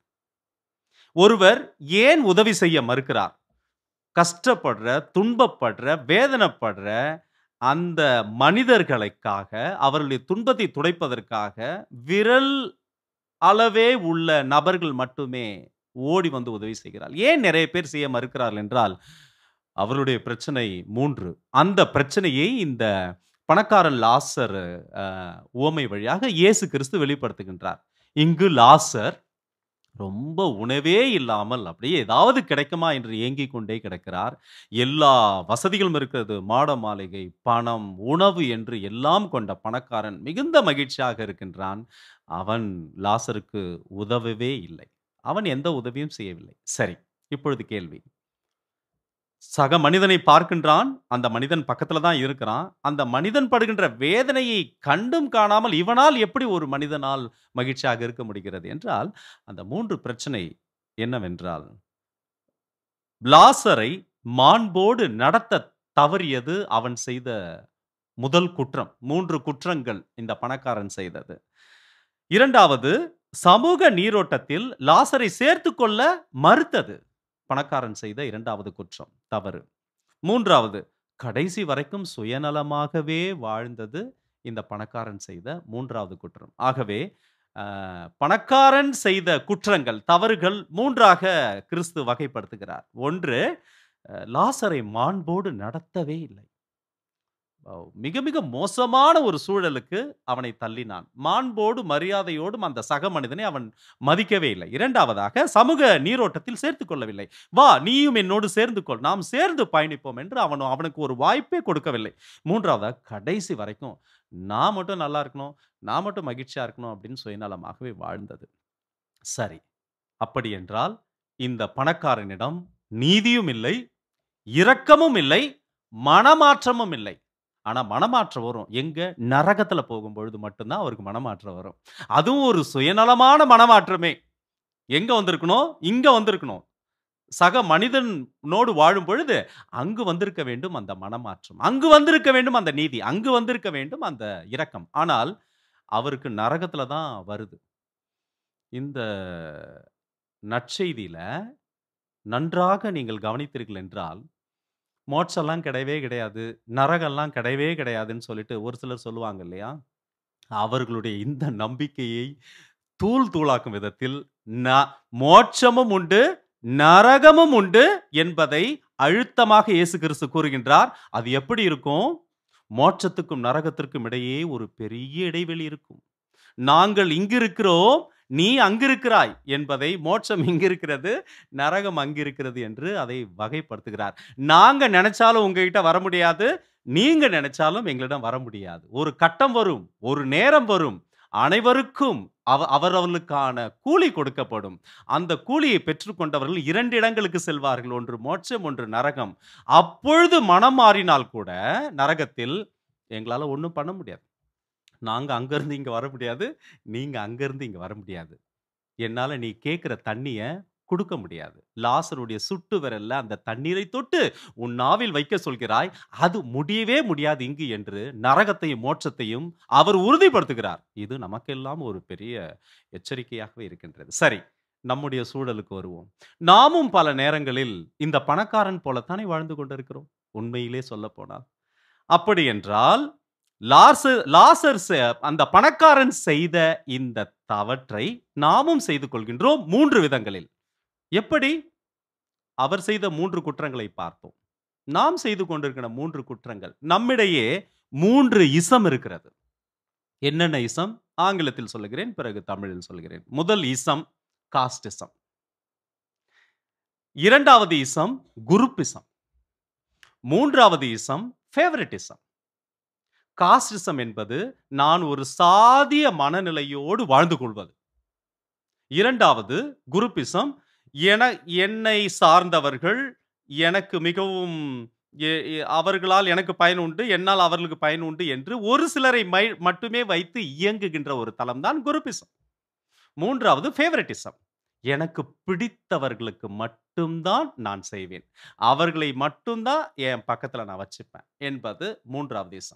ஒருவர் ஏன் உதவி செய்ய மறுக்கிறார் கஷ்டப்படுற துன்பப்படுற வேதனைப்படுற அந்த மனிதர்களுக்காக அவர்களுடைய துன்பத்தை துடைப்பதற்காக விரல் அளவே உள்ள நபர்கள் மட்டுமே ஓடி வந்து உதவி செய்கிறார் ஏன் நிறைய பேர் செய்ய மறுக்கிறார்கள் என்றால் அவருடைய பிரச்சனை மூன்று அந்த பிரச்சனையை இந்த பணக்காரன் லாசர் அஹ், உவமை வழியாக இயேசு கிறிஸ்து வெளிப்படுத்துகின்றார் இங்கு லாசர் ரொம்ப உணவே இல்லாமல் அப்படியே ஏதாவது கிடைக்குமா என்று ஏங்கிக் கொண்டே கிடக்கிறார் எல்லா வசதிகளும் இருக்கிறது மாட மாளிகை பணம் உணவு என்று எல்லாம் கொண்ட பணக்காரன் மிகுந்த மகிழ்ச்சியாக இருக்கின்றான் அவன் லாசருக்கு உதவவே இல்லை அவன் எந்த உதவியும் செய்யவில்லை சரி இப்பொழுது கேள்வி சக மனிதனை பார்க்கின்றான் அந்த மனிதன் பக்கத்துல தான் இருக்கிறான் அந்த மனிதன் படுகின்ற வேதனையை கண்டும் காணாமல் இவனால் எப்படி ஒரு மனிதனால் மகிழ்ச்சியாக இருக்க முடிகிறது என்றால் அந்த மூன்று பிரச்சனை என்னவென்றால் லாசரை மாண்போடு நடத்த தவறியது அவன் செய்த முதல் குற்றம் மூன்று குற்றங்கள் இந்த பணக்காரன் செய்தது இரண்டாவது சமூக நீரோட்டத்தில் லாசரை சேர்த்து கொள்ள மறுத்தது பணக்காரன் செய்த இரண்டாவது குற்றம் தவறு மூன்றாவது கடைசி வரைக்கும் சுயநலமாகவே வாழ்ந்தது இந்த பணக்காரன் செய்த மூன்றாவது குற்றம் ஆகவே அஹ், பணக்காரன் செய்த குற்றங்கள் தவறுகள் மூன்றாக கிறிஸ்து வகைப்படுத்துகிறார் ஒன்று அஹ், லாசரை மாண்போடு நடத்தவே இல்லை அஹ், மிக மிக மோசமான ஒரு சூழலுக்கு அவனை தள்ளினான் மாண்போடு மரியாதையோடும் அந்த சக மனிதனை அவன் மதிக்கவே இல்லை இரண்டாவதாக சமூக நீரோட்டத்தில் சேர்த்து கொள்ளவில்லை வா நீயும் என்னோடு சேர்ந்து கொள் நாம் சேர்ந்து பயணிப்போம் என்று அவன் அவனுக்கு ஒரு வாய்ப்பே கொடுக்கவில்லை மூன்றாவதாக கடைசி வரைக்கும் நான் மட்டும் நல்லா இருக்கணும் நான் மட்டும் மகிழ்ச்சியா இருக்கணும் அப்படின்னு சுயநலமாகவே வாழ்ந்தது சரி அப்படி என்றால் இந்த பணக்காரனிடம் நீதியும் இல்லை இரக்கமும் இல்லை மனமாற்றமும் இல்லை ஆனா மனமாற்றம் வரும் எங்க நரகத்துல போகும்பொழுது மட்டும்தான் அவருக்கு மனமாற்றம் வரும் அதுவும் ஒரு சுயநலமான மனமாற்றமே எங்க வந்திருக்கணும் இங்க வந்திருக்கணும் சக மனிதனோடு வாழும் பொழுது அங்கு வந்திருக்க வேண்டும் அந்த மனமாற்றம் அங்கு வந்திருக்க வேண்டும் அந்த நீதி அங்கு வந்திருக்க வேண்டும் அந்த இரக்கம் ஆனால் அவருக்கு நரகத்துல தான் வருது இந்த நற்செய்தியில நன்றாக நீங்கள் கவனித்தீர்கள் என்றால் மோட்சம்லாம் கிடையவே கிடையாது நரகம்லாம் கிடையவே கிடையாதுன்னு சொல்லிட்டு ஒரு சிலர் சொல்லுவாங்க இல்லையா அவர்களுடைய இந்த நம்பிக்கையை தூள் தூளாக்கும் விதத்தில் ந- மோட்சமும் உண்டு நரகமும் உண்டு என்பதை அழுத்தமாக இயேசு கிறிஸ்து கூறுகின்றார் அது எப்படி இருக்கும் மோட்சத்துக்கும் நரகத்திற்கும் இடையே ஒரு பெரிய இடைவெளி இருக்கும் நாங்கள் இங்கு இருக்கிறோம் நீ அங்கிருக்கிறாய் என்பதை மோட்சம் இங்கிருக்கிறது நரகம் அங்கிருக்கிறது என்று அதை வகைப்படுத்துகிறார் நாங்க நினைச்சாலும் உங்ககிட்ட வர முடியாது நீங்க நினைச்சாலும் எங்களிடம் வர முடியாது ஒரு கட்டம் வரும் ஒரு நேரம் வரும் அனைவருக்கும் அவ அவரவர்களுக்கான கூலி கொடுக்கப்படும் அந்த கூலியை பெற்றுக்கொண்டவர்கள் இரண்டு இடங்களுக்கு செல்வார்கள் ஒன்று மோட்சம் ஒன்று நரகம் அப்பொழுது மனம் மாறினால் கூட நரகத்தில் எங்களால் ஒன்றும் பண்ண முடியாது நாங்கள் அங்கேருந்து இங்கே வர முடியாது நீங்கள் அங்கேருந்து இங்கே வர முடியாது என்னால் நீ கேட்குற தண்ணியை கொடுக்க முடியாது லாசருடைய சுட்டு விரல்ல அந்த தண்ணீரை தொட்டு உன் நாவில் வைக்க சொல்கிறாய் அது முடியவே முடியாது இங்கு என்று நரகத்தையும் மோட்சத்தையும் அவர் உறுதிப்படுத்துகிறார் இது நமக்கெல்லாம் ஒரு பெரிய எச்சரிக்கையாகவே இருக்கின்றது சரி நம்முடைய சூழலுக்கு வருவோம் நாமும் பல நேரங்களில் இந்த பணக்காரன் போலத்தானே வாழ்ந்து கொண்டிருக்கிறோம் உண்மையிலே சொல்ல போனால் அப்படி என்றால் லாசர் லாசர் செ- அந்த பணக்காரன் செய்த இந்த தவற்றை நாமும் செய்து கொள்கின்றோம் மூன்று விதங்களில் எப்படி அவர் செய்த மூன்று குற்றங்களை பார்த்தோம் நாம் செய்து கொண்டிருக்கிற மூன்று குற்றங்கள் நம்மிடையே மூன்று இசம் இருக்கிறது என்னென்ன இசம் ஆங்கிலத்தில் சொல்லுகிறேன் பிறகு தமிழில் சொல்கிறேன் முதல் இசம் காஸ்டிசம் இரண்டாவது இசம் குருப்பிசம் மூன்றாவது இசம் ஃபேவரட்டிசம் காஸ்டிசம் என்பது நான் ஒரு சாதிய மனநிலையோடு வாழ்ந்து கொள்வது இரண்டாவது குருப்பிசம் என என்னை சார்ந்தவர்கள் எனக்கு மிகவும் எ- எ- அவர்களால் எனக்கு பயன் உண்டு என்னால் அவர்களுக்கு பயன் உண்டு என்று ஒரு சிலரை மை- மட்டுமே வைத்து இயங்குகின்ற ஒரு தளம்தான் குருப்பிசம் மூன்றாவது ஃபேவரட்டிசம் எனக்கு பிடித்தவர்களுக்கு மட்டும்தான் நான் செய்வேன் அவர்களை மட்டும்தான் என் பக்கத்துல நான் வச்சுப்பேன் என்பது மூன்றாவது இசம்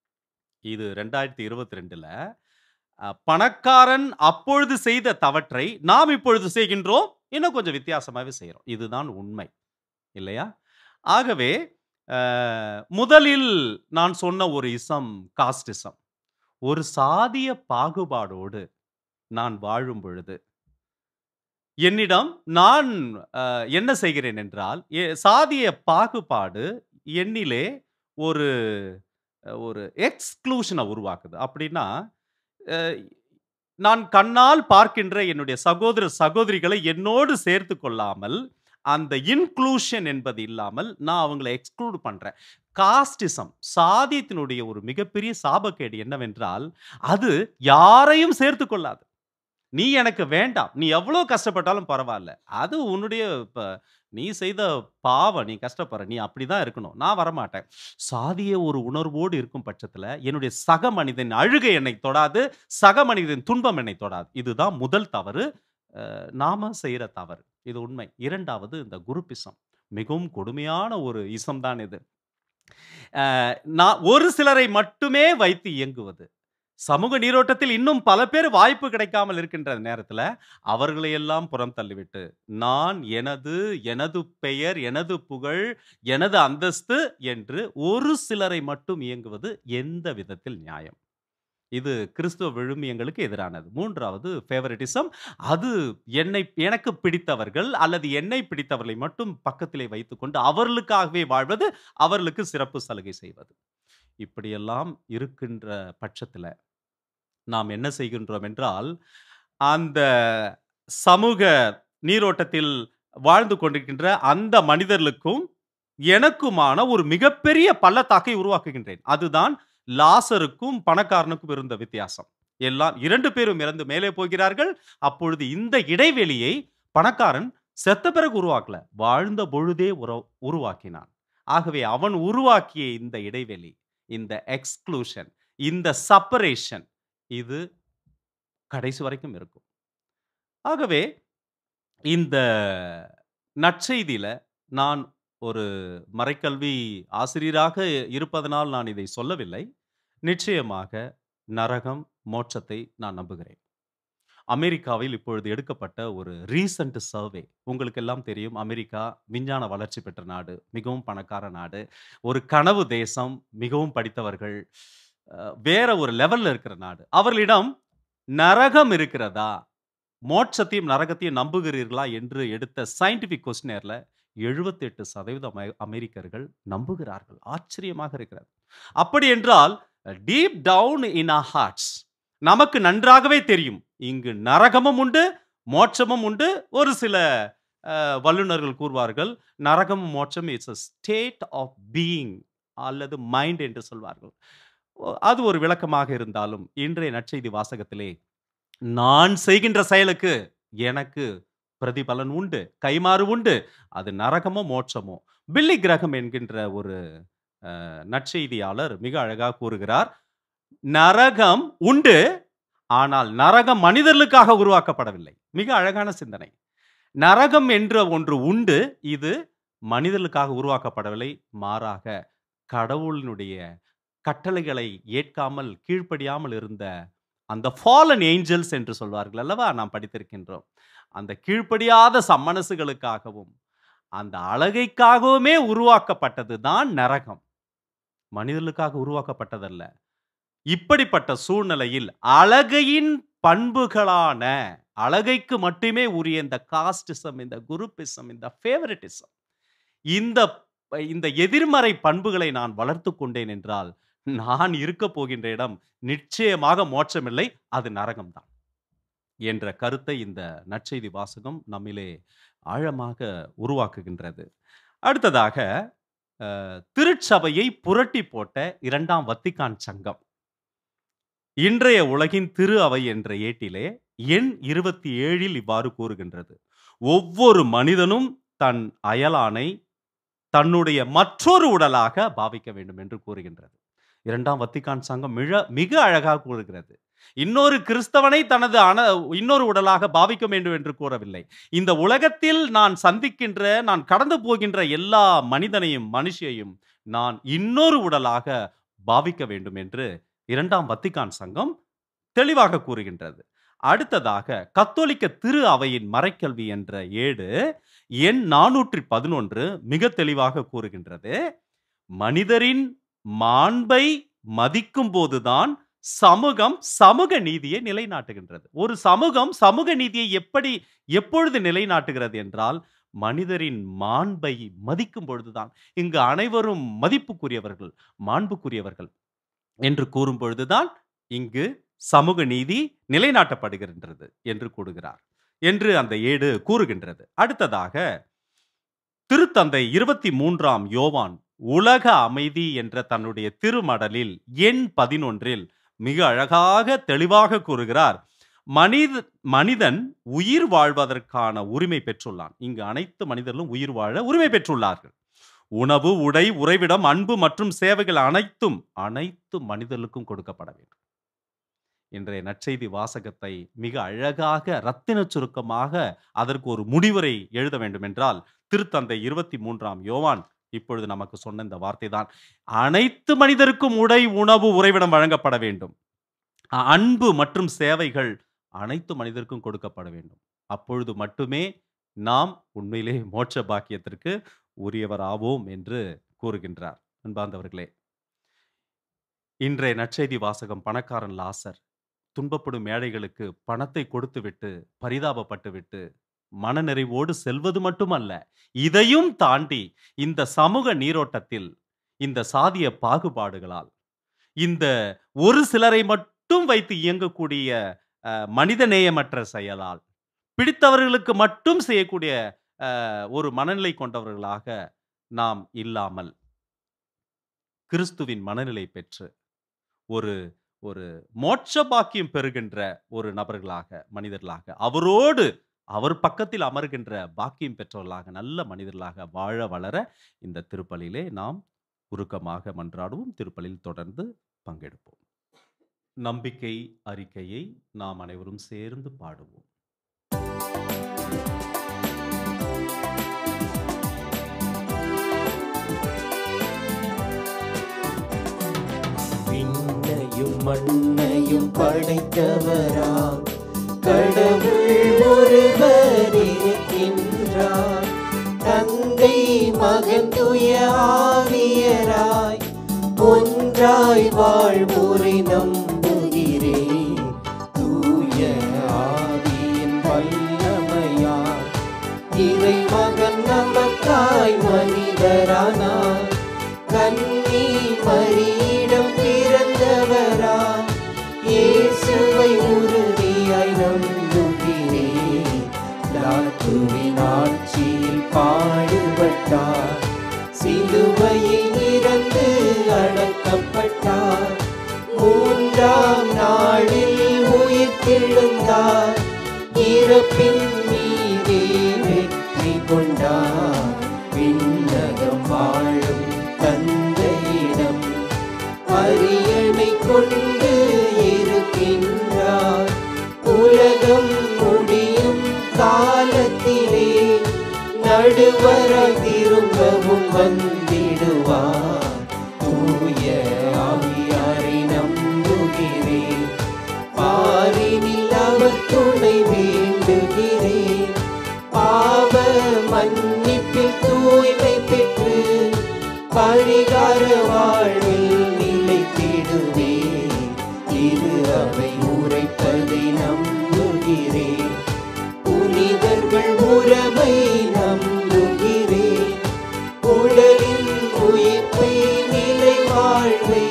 இது ரெண்டாயிரத்தி இருபத்தி ரெண்டுல அஹ், பணக்காரன் அப்பொழுது செய்த தவற்றை நாம் இப்பொழுது செய்கின்றோம் இன்னும் கொஞ்சம் வித்தியாசமாகவே செய்கிறோம் இதுதான் உண்மை இல்லையா ஆகவே அஹ், முதலில் நான் சொன்ன ஒரு இசம் காஸ்டிசம் ஒரு சாதிய பாகுபாடோடு நான் வாழும் பொழுது என்னிடம் நான் அஹ், என்ன செய்கிறேன் என்றால் எ- சாதிய பாகுபாடு என்னிலே ஒரு அஹ், ஒரு எக்ஸ்க்ளூஷனை உருவாக்குது அப்படின்னா அஹ், நான் கண்ணால் பார்க்கின்ற என்னுடைய சகோதர சகோதரிகளை என்னோடு சேர்த்து கொள்ளாமல் அந்த இன்க்ளூஷன் என்பது இல்லாமல் நான் அவங்களை எக்ஸ்க்ளூட் பண்றேன் காஸ்டிசம் சாதியத்தினுடைய ஒரு மிகப்பெரிய சாபக்கேடு என்னவென்றால் அது யாரையும் சேர்த்து கொள்ளாது நீ எனக்கு வேண்டாம் நீ எவ்வளோ கஷ்டப்பட்டாலும் பரவாயில்ல அது உன்னுடைய இப்ப நீ செய்த பாவம் நீ கஷ்டப்படுற நீ அப்படிதான் இருக்கணும் நான் வரமாட்டேன் சாதிய ஒரு உணர்வோடு இருக்கும் பட்சத்துல என்னுடைய சக மனிதன் அழுகை என்னை தொடாது சக மனிதன் துன்பம் என்னை தொடாது இதுதான் முதல் தவறு அஹ், நாம செய்யற தவறு இது உண்மை இரண்டாவது இந்த குருப்பிசம் மிகவும் கொடுமையான ஒரு இசம் தான் இது அஹ், நான் ஒரு சிலரை மட்டுமே வைத்து இயங்குவது சமூக நீரோட்டத்தில் இன்னும் பல பேர் வாய்ப்பு கிடைக்காமல் இருக்கின்ற நேரத்துல அவர்களை எல்லாம் புறம் தள்ளிவிட்டு நான் எனது எனது பெயர் எனது புகழ் எனது அந்தஸ்து என்று ஒரு சிலரை மட்டும் இயங்குவது எந்த விதத்தில் நியாயம் இது கிறிஸ்துவ விழுமியங்களுக்கு எதிரானது மூன்றாவது ஃபேவரட்டிசம் அது என்னை எனக்கு பிடித்தவர்கள் அல்லது என்னை பிடித்தவர்களை மட்டும் பக்கத்திலே வைத்துக்கொண்டு அவர்களுக்காகவே வாழ்வது அவர்களுக்கு சிறப்பு சலுகை செய்வது இப்படியெல்லாம் இருக்கின்ற பட்சத்துல நாம் என்ன செய்கின்றோம் என்றால் அந்த சமூக நீரோட்டத்தில் வாழ்ந்து கொண்டிருக்கின்ற அந்த மனிதர்களுக்கும் எனக்குமான ஒரு மிகப்பெரிய பள்ளத்தாக்கை உருவாக்குகின்றேன் அதுதான் லாசருக்கும் பணக்காரனுக்கும் இருந்த வித்தியாசம் எல்லாம் இரண்டு பேரும் இறந்து மேலே போகிறார்கள் அப்பொழுது இந்த இடைவெளியை பணக்காரன் செத்த பிறகு உருவாக்கல வாழ்ந்த பொழுதே உற- உருவாக்கினான் ஆகவே அவன் உருவாக்கிய இந்த இடைவெளி இந்த எக்ஸ்க்ளூஷன் இந்த செப்பரேஷன் இது கடைசி வரைக்கும் இருக்கும் ஆகவே இந்த நற்செய்தியில நான் ஒரு மறைக்கல்வி ஆசிரியராக இருப்பதனால் நான் இதை சொல்லவில்லை. நிச்சயமாக நரகம், மோட்சத்தை நான் நம்புகிறேன். அமெரிக்காவில் இப்பொழுது எடுக்கப்பட்ட ஒரு ரீசென்ட் சர்வே உங்களுக்கெல்லாம் தெரியும் அமெரிக்கா விஞ்ஞான வளர்ச்சி பெற்ற நாடு, மிகவும் பணக்கார நாடு, ஒரு கனவு தேசம், மிகவும் படித்தவர்கள், அ வேற ஒரு லெவல்ல இருக்கிற நாடு. அவர்களிடம் நரகம் இருக்கிறதா? மோட்சத்தையும், நரகத்தையும் நம்புகிறீர்களா? என்று எடுத்த சயின்டிஃபிக் கொஸ்டினேர்ல 78% அமெ அமெரிக்கர்கள் நம்புகிறார்கள். ஆச்சரியமாக இருக்கிறது. அப்படி என்றால் deep down in our hearts நமக்கு நன்றாகவே தெரியும். இங்கு நரகமும் உண்டு, மோட்சமும் உண்டு. ஒரு சில அ வல்லுனர்கள் கூறுவார்கள், நரகமும், மோட்சம் it's a state of being அல்லது மைண்ட் என்று சொல்வார்கள். ஒ அது ஒரு விளக்கமாக இருந்தாலும், இன்றைய நற்செய்தி வாசகத்திலே, நான் செய்கின்ற செயலுக்கு எனக்கு பிரதிபலன் உண்டு, கைமாறு உண்டு. அது நரகமோ, மோட்சமோ. பில்லி கிரஹம் என்கின்ற ஒரு அ நற்செய்தியாளர் மிக அழகா கூறுகிறார். நரகம் உண்டு. ஆனால் நரகம் மனிதர்களுக்காக உருவாக்கப்படவில்லை. மிக அழகான சிந்தனை. நரகம் என்ற ஒன்று உண்டு. இது மனிதர்களுக்காக உருவாக்கப்படவில்லை. மாறாக கடவுளினுடைய கட்டளைகளை ஏற்காமல், கீழ்ப்படியாமல் இருந்த அந்த ஃபாலன் ஏஞ்சல்ஸ் என்று சொல்வார்கள் அல்லவா? நாம் படித்திருக்கின்றோம். அந்த கீழ்ப்படியாத சம்மனசுகளுக்காகவும், அந்த அழகைக்காகவுமே உருவாக்கப்பட்டது தான் நரகம். மனிதர்களுக்காக உருவாக்கப்பட்டதல்ல. இப்படிப்பட்ட சூழ்நிலையில் அழகையின் பண்புகளான அழகைக்கு மட்டுமே உரிய இந்த காஸ்டிசம், இந்த குரூப்பிசம், இந்த ஃபேவரிட்டிசம் இந்த இந்த எதிர்மறை பண்புகளை நான் வளர்த்துக் கொண்டேன் என்றால், நான் இருக்கப் போகின்ற இடம் நிச்சயமாக மோட்சமில்லை. அது நரகம் தான். என்ற கருத்தை இந்த நற்செய்தி வாசகம் நம்மிலே ஆழமாக உருவாக்குகின்றது. அடுத்ததாக அ திருச்சபையை புரட்டி போட்ட 2ஆம் வத்திக்கான் சங்கம். இன்றைய உலகின் திரு அவை என்ற ஏட்டிலே எண் 27ல் இவ்வாறு கூறுகின்றது. ஒவ்வொரு மனிதனும் தன் அயலானை தன்னுடைய மற்றொரு உடலாக பாவிக்க வேண்டும் என்று கூறுகின்றது. 2ஆம் வத்திக்கான் சங்கம் மிழ மிக அழகாக கூறுகிறது. இன்னொரு கிறிஸ்தவனை தனது அன இன்னொரு உடலாக பாவிக்க வேண்டும் என்று கூறவில்லை. இந்த உலகத்தில் நான் சந்திக்கின்ற, நான் கடந்து போகின்ற எல்லா மனிதனையும், மனுஷியையும் நான் இன்னொரு உடலாக பாவிக்க வேண்டும் என்று 2ஆம் வத்திக்கான் சங்கம் தெளிவாக கூறுகின்றது. அடுத்ததாக கத்தோலிக்க திரு அவையின் மறைக்கல்வி என்ற ஏடு எண் 411 மிக தெளிவாக கூறுகின்றது. மனிதரின் மாண்பை மதிக்கும்போதுதான் சமூகம் சமூக நீதியை நிலைநாட்டுகின்றது. ஒரு சமூகம் சமூக நீதியை எப்படி எப்பொழுது நிலைநாட்டுகிறது என்றால், மனிதரின் மாண்பை மதிக்கும் பொழுதுதான். இங்கு அனைவரும் மதிப்புக்குரியவர்கள், மாண்புக்குரியவர்கள் என்று கூறும் பொழுதுதான் இங்கு சமூக நீதி நிலைநாட்டப்படுகின்றது என்று கூறுகிறார். என்று அந்த ஏடு கூறுகின்றது. அடுத்ததாக திருத்தந்தை 23ஆம் யோவான் உலக அமைதி என்ற தன்னுடைய திருமடலில் எண் 11ல் மிக அழகாக தெளிவாக கூறுகிறார். மனித மனிதன் உயிர் வாழ்வதற்கான உரிமை பெற்றுள்ளான். இங்கு அனைத்து மனிதர்களும் உயிர் வாழ உரிமை பெற்றுள்ளார்கள். உணவு, உடை, உறைவிடம், அன்பு மற்றும் சேவைகள் அனைத்தும், அனைத்து மனிதர்களுக்கும் கொடுக்கப்பட வேண்டும். இன்றைய நற்செய்தி வாசகத்தை மிக அழகாக ரத்தினச் சுருக்கமாக அதற்கு ஒரு முடிவுரை எழுத வேண்டுமென்றால், திருத்தந்தை 23ஆம் யோவான் இப்பொழுது நமக்கு சொன்ன இந்த வார்த்தை தான். அனைத்து மனிதருக்கும் உடை, உணவு, உறைவிடம் வழங்கப்பட வேண்டும். அ அன்பு மற்றும் சேவைகள் அனைத்து மனிதருக்கும் கொடுக்கப்பட வேண்டும். அப்பொழுது மட்டுமே நாம் உண்மையிலே மோட்ச பாக்கியத்திற்கு உரியவராவோம் என்று கூறுகின்றார். அன்பார்ந்தவர்களே இன்றைய நற்செய்தி வாசகம் பணக்காரன் லாசர் துன்பப்படும் ஏழைகளுக்கு பணத்தை கொடுத்துவிட்டு, பரிதாபப்பட்டுவிட்டு, மனநிறைவோடு செல்வது மட்டுமல்ல, இதையும் தாண்டி இந்த சமூக நீரோட்டத்தில், இந்த சாதிய பாகுபாடுகளால், இந்த ஒரு சிலரை மட்டும் வைத்து இயங்கக்கூடிய அ மனிதநேயமற்ற செயலால், பிடித்தவர்களுக்கு மட்டும் செய்யக்கூடிய அ ஒரு மனநிலை கொண்டவர்களாக நாம் இல்லாமல், கிறிஸ்துவின் மனநிலை பெற்று, ஒரு ஒரு மோட்ச பாக்கியம் பெறுகின்ற ஒரு நபர்களாக, மனிதர்களாக, அவரோடு அவர் பக்கத்தில் அமர்கின்ற பாக்கியம் பெற்றவர்களாக, நல்ல மனிதர்களாக வாழ வளர இந்த திருப்பலியிலே நாம் உருக்கமாக மன்றாடுவோம். திருப்பலியில் தொடர்ந்து பங்கெடுப்போம். நம்பிக்கை அறிக்கையை நாம் அனைவரும் சேர்ந்து பாடுவோம். மண்ணையும் படைத்தவராம் கடவுள் ஒருவர் இருக்கின்றார் தந்தை மகன் துய ஆவியராய் ஒன்றாய் வாழ்வோரை நம்புகிறேன் தூய ஆவியின் வல்லமையார் இறை மகன் நமக்காய் மனிதரானார் கன்னி மரியிடம் பிறந்தவரா இயேசுவை உறுதியாய் நம்புகிறேன் லாத்துவின் ஆட்சியில் பாடுபட்டார் சிலுவையில் இறந்து அடக்கப்பட்டார் மூன்றாம் நாளில் உயிர்த்தெழுந்தார் இறப்பின் மீதே வெற்றி கொண்டார் விண்ணகம் வாழும் தந்தையிடம் அரியணை கொண்டு இருக்கின்றார் உலகம் முடியும் காலத்திலே நடுவராய் திரும்பவும் வந்திடுவார் தூய ஆவியாரை நம்புகிறேன் பாரினில் அவர் துணை வேண்டுகிறேன் பாவ மன்னிப்பில் தூய்மை பெற்று பரிகார வாழ்வில் நிலைத்திடுவேன் இது அவை உரைப்பதை நம்புகிறேன் புனிதர்கள் உறவை நம்புகிறேன் உடலின் உயிர்ப்பை நிலை வாழ்வை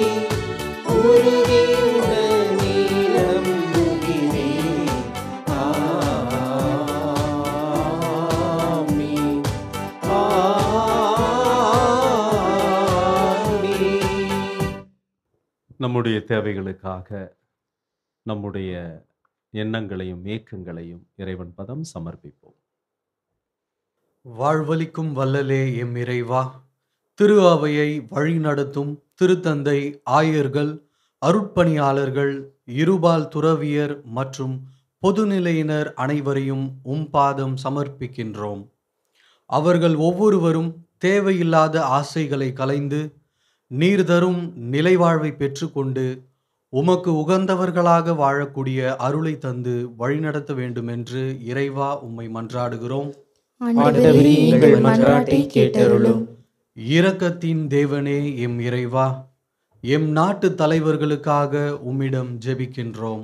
உறுதியுடனே நம்புகிறேன் ஆமென். ஆமென். நம்முடைய தேவைகளுக்காக நம்முடைய எண்ணங்களையும் ஏக்கங்களையும் இறைவன் பதம் சமர்ப்பிப்போம் வாழ்வளிக்கும் வல்லலே எம் இறைவா திரு அவையை வழிநடத்தும் திருத்தந்தை ஆயர்கள் அருட்பணியாளர்கள் இருபால் துறவியர் மற்றும் பொதுநிலையினர் அனைவரையும் உம் பாதம் சமர்ப்பிக்கின்றோம் அவர்கள் ஒவ்வொருவரும் தேவையில்லாத ஆசைகளை கலைந்து நீர் தரும் நிலைவாழ்வை பெற்றுக்கொண்டு உமக்கு உகந்தவர்களாக வாழக்கூடிய அருளை தந்து வழிநடத்த வேண்டுமென்று இறைவா உம்மை மன்றாடுகிறோம் ஆண்டவரே எங்கள் மன்றாட்டை கேட்டருளும் இரக்கத்தின் தேவனே எம் இறைவா எம் நாட்டு தலைவர்களுக்காக உம்மிடம் ஜெபிக்கின்றோம்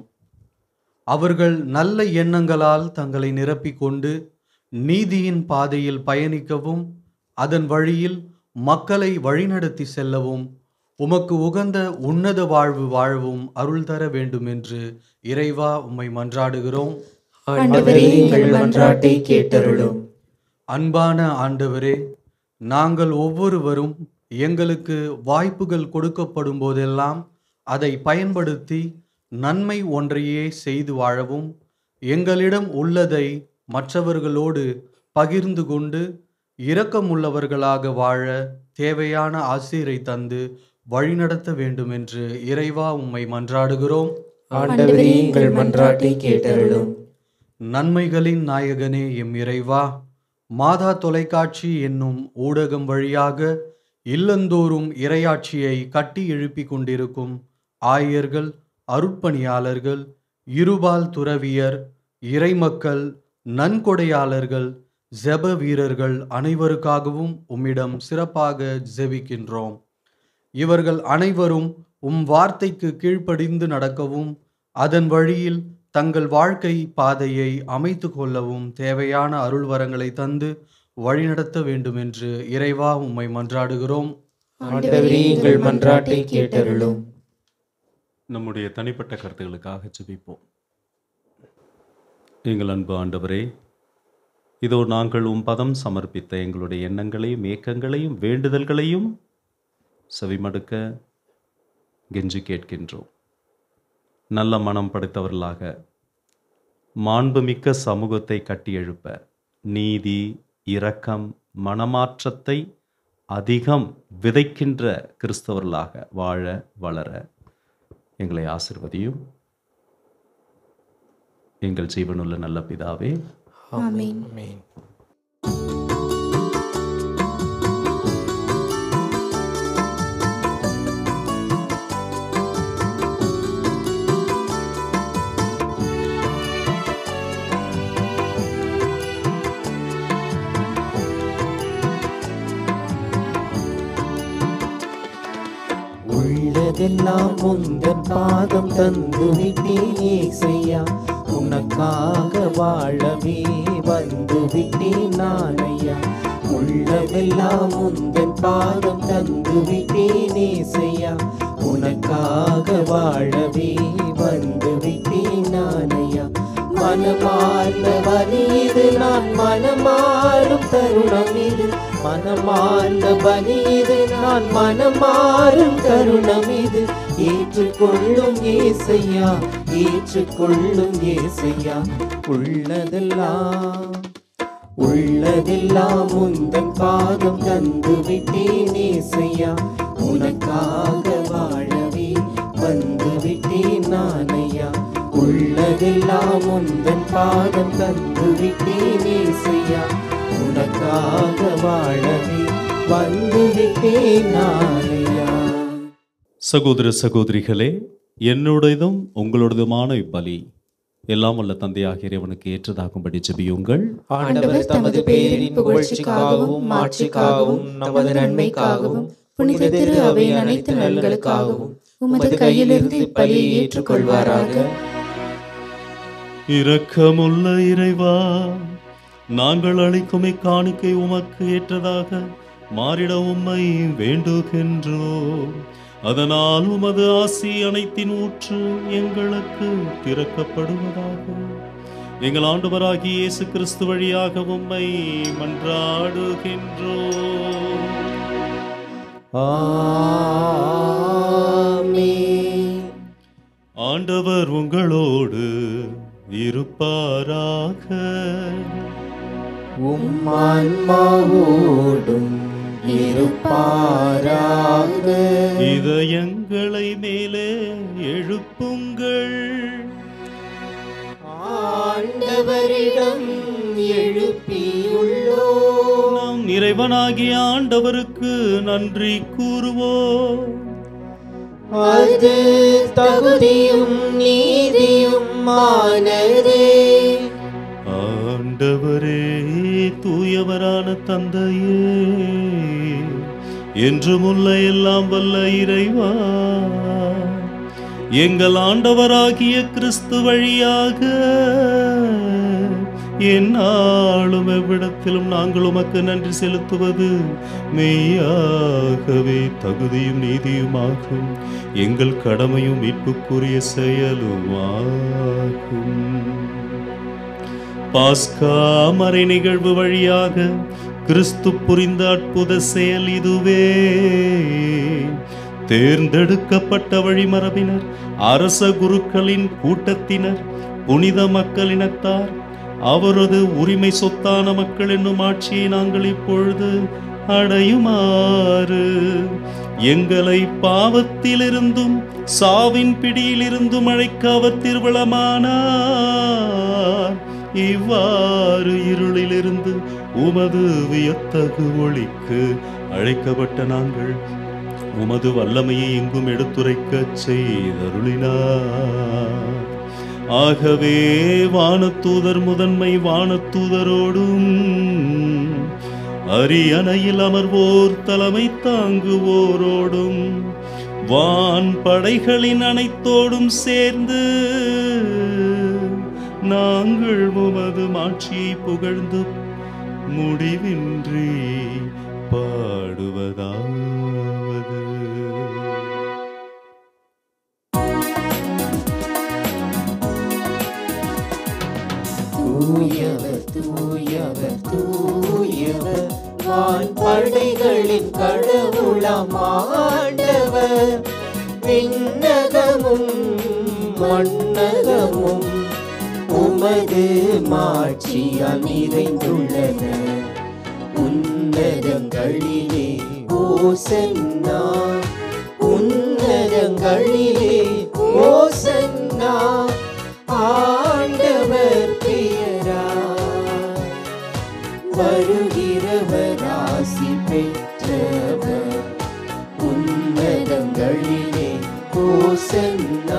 அவர்கள் நல்ல எண்ணங்களால் தங்களை நிரப்பிக்கொண்டு நீதியின் பாதையில் பயணிக்கவும் அதன் வழியில் மக்களை வழிநடத்தி செல்லவும் உமக்கு உகந்த உன்னத வாழ்வு வாழவும் அருள் தர வேண்டும் என்று இறைவா உம்மை மன்றாடுகிறோம் ஆண்டவரே எங்கள் மன்றாட்டை கேட்டருளும் அன்பான ஆண்டவரே நாங்கள் ஒவ்வொருவரும் எங்களுக்கு வாய்ப்புகள் கொடுக்கப்படும் போதெல்லாம் அதை பயன்படுத்தி நன்மை ஒன்றையே செய்து வாழவும் எங்களிடம் உள்ளதை மற்றவர்களோடு பகிர்ந்து கொண்டு இரக்கமுள்ளவர்களாக வாழ தேவையான ஆசிரை தந்து வழிநடத்த வேண்டும் என்று இறைவா உம்மை மன்றாடுகிறோம் ஆண்டவரே எங்கள் மன்றாட்டை கேட்டருளும் நன்மைகளின் நாயகனே எம் இறைவா மாதா தொலைக்காட்சி என்னும் ஊடகம் வழியாக இல்லந்தோறும் இறையாட்சியை கட்டி எழுப்பிக் கொண்டிருக்கும் ஆயர்கள் அருட்பணியாளர்கள் இருபால் துறவியர் இறைமக்கள் நன்கொடையாளர்கள் ஜெப வீரர்கள் அனைவருக்காகவும் உம்மிடம் சிறப்பாக ஜெபிக்கின்றோம் இவர்கள் அனைவரும் உம் வார்த்தைக்கு கீழ்ப்படிந்து நடக்கவும் அதன் வழியில் தங்கள் வாழ்க்கை பாதையை அமைத்து கொள்ளவும் தேவையான அருள் வரங்களை தந்து வழிநடத்த வேண்டும் என்று இறைவா உம்மை மன்றாடுகிறோம் ஆண்டவரே எங்கள் மன்றாட்டை கேட்டருளும் நம்முடைய தனிப்பட்ட கருத்துகளுக்காக ஜெபிப்போம் எங்கள் அன்பு ஆண்டவரே இதோ நாங்கள் உம் பதம் சமர்ப்பித்த எங்களுடைய எண்ணங்களையும் ஏக்கங்களையும் வேண்டுதல்களையும் செவிமடுக்க கெஞ்சி கேட்கின்றோம் நல்ல மனம் படைத்தவர்களாக மாண்புமிக்க சமூகத்தை கட்டியெழுப்ப நீதி இரக்கம் மனமாற்றத்தை அதிகம் விதைக்கின்ற கிறிஸ்தவர்களாக வாழ வளர எங்களை ஆசிர்வதியும் எங்கள் ஜீவனுள்ள நல்ல பிதாவே ஆமென் ஆமென் உள்ளதெல்லாம் உந்தன் பாதம் தந்து விட்டேன் ஏசையா உனக்காக வாழவே வந்து விட்டேன் நான் ஐயா உள்ளதெல்லாம் உந்தன் பாதம் தந்து விட்டேன் ஏசையா உனக்காக வாழவே வந்து விட்டேன் நான் ஐயா மனமார்ந்த வழி இது நான் மனமாறும் தருணம் இது மனமார்ந்த பலி இது நான் மனமாறும் தருணம் இது ஏற்றுக்கொள்ளும் ஏசையா ஏற்றுக்கொள்ளும் ஏசையா உள்ளதெல்லாம் உள்ளதெல்லாம் உந்தன் பாதம் தந்து விட்டேன் ஏசையா உனக்காக வாழவே வந்து விட்டேன் நானையா உள்ளதெல்லாம் உந்தன் பாதம் தந்து விட்டேன் ஏசையா உனக்காக வாழவே வந்து விட்டேன் நானையா சகோதர சகோதரிகளே என்னுடையதும் உங்களுடையதுமான இப்பலி எல்லாம் வல்ல தந்தையாகிய இறைவனுக்கு ஏற்றதாகும்படி ஜெபியுங்கள் ஆண்டவர் தமது பெயரின் புகழ்ச்சிக்காகவும் மாட்சிக்காகவும் நமது நன்மைக்காகவும் புனித திரு அவையின் அனைத்து நலன்களுக்காகவும் உமது கையிலிருந்து இப்பலியை ஏற்றுக்கொள்வாராக இரக்கமுள்ள இறைவா நாங்கள் அளிக்கும் இக்காணிக்கை உமக்கு ஏற்றதாக மாறிட உம்மை வேண்டுகின்றோம் அதனால் உமது ஆசி அனைத்தின் ஊற்று எங்களுக்கு திறக்கப்படுவதாக எங்கள் ஆண்டவராகிய இயேசு கிறிஸ்து வழியாக உம்மை மன்றாடுகின்றோம் ஆமென் ஆண்டவர் உங்களோடு இருப்பாராக உம் ஆன்மாவோடும் இருப்பாராக இதயங்களை மேலே எழுப்புங்கள் ஆண்டவரிடம் எழுப்பியுள்ளோ நாம் இறைவனாகிய ஆண்டவருக்கு நன்றி கூறுவோம் அது தகுதியும் நீதியும் ஆனதே ஆண்டவரே தூயவரான தந்தையே என்றுமுள்ள எல்லாம் வல்ல இறைவா எங்கள் ஆண்டவராகிய கிறிஸ்து வழியாக எந்நாளும் எவ்விடத்திலும் நாங்கள் உமக்கு நன்றி செலுத்துவது மெய்யாகவே தகுதியும் நீதியுமாகும் எங்கள் கடமையும் மீட்புக்குரிய செயலுமாகும் பாஸ்கா மறை நிகழ்வு வழியாக கிறிஸ்து புரிந்த அற்புத செயல் இதுவே தேர்ந்தெடுக்கப்பட்ட வழிமரபினர் அரச குருக்களின் கூட்டத்தினர் புனித மக்களினத்தார் அவரது உரிமை சொத்தான மக்கள் என்னும் ஆட்சியை நாங்கள் இப்பொழுது அடையுமாறு எங்களை பாவத்திலிருந்தும் சாவின் பிடியிலிருந்தும் அழைக்க அவர் திருவிழமானார் இவ்வாறு இருளிலிருந்து உமது வியத்தகு ஒளிக்கு அழைக்கப்பட்ட நாங்கள் உமது வல்லமையை எங்கும் எடுத்துரைக்கச் செய்தருளினார் ஆகவே வானத்தூதர் முதன்மை வானத்தூதரோடும் அரியணையில் அமர்வோர் தலைமை தாங்குவோரோடும் வான் படைகளின் அனைத்தோடும் சேர்ந்து நாங்கள் உமது மாட்சியை புகழ்ந்து முடிவின்றி பாடுவதாவது தூயவர் தூயவர் தூயவர் வான் படைகளின் கடவுளாம் ஆண்டவர் விண்ணகமும் மண்ணகமும் உமது மாட்சியால் நிறைந்துள்ளன உன்னதங்களிலே ஓசன்னா உன்னதங்களிலே ஓசன்னா ஆண்டவர் பெயரா வருகிறவர் ஆசி பெற்றவர் உன்னதங்களிலே ஓசன்னா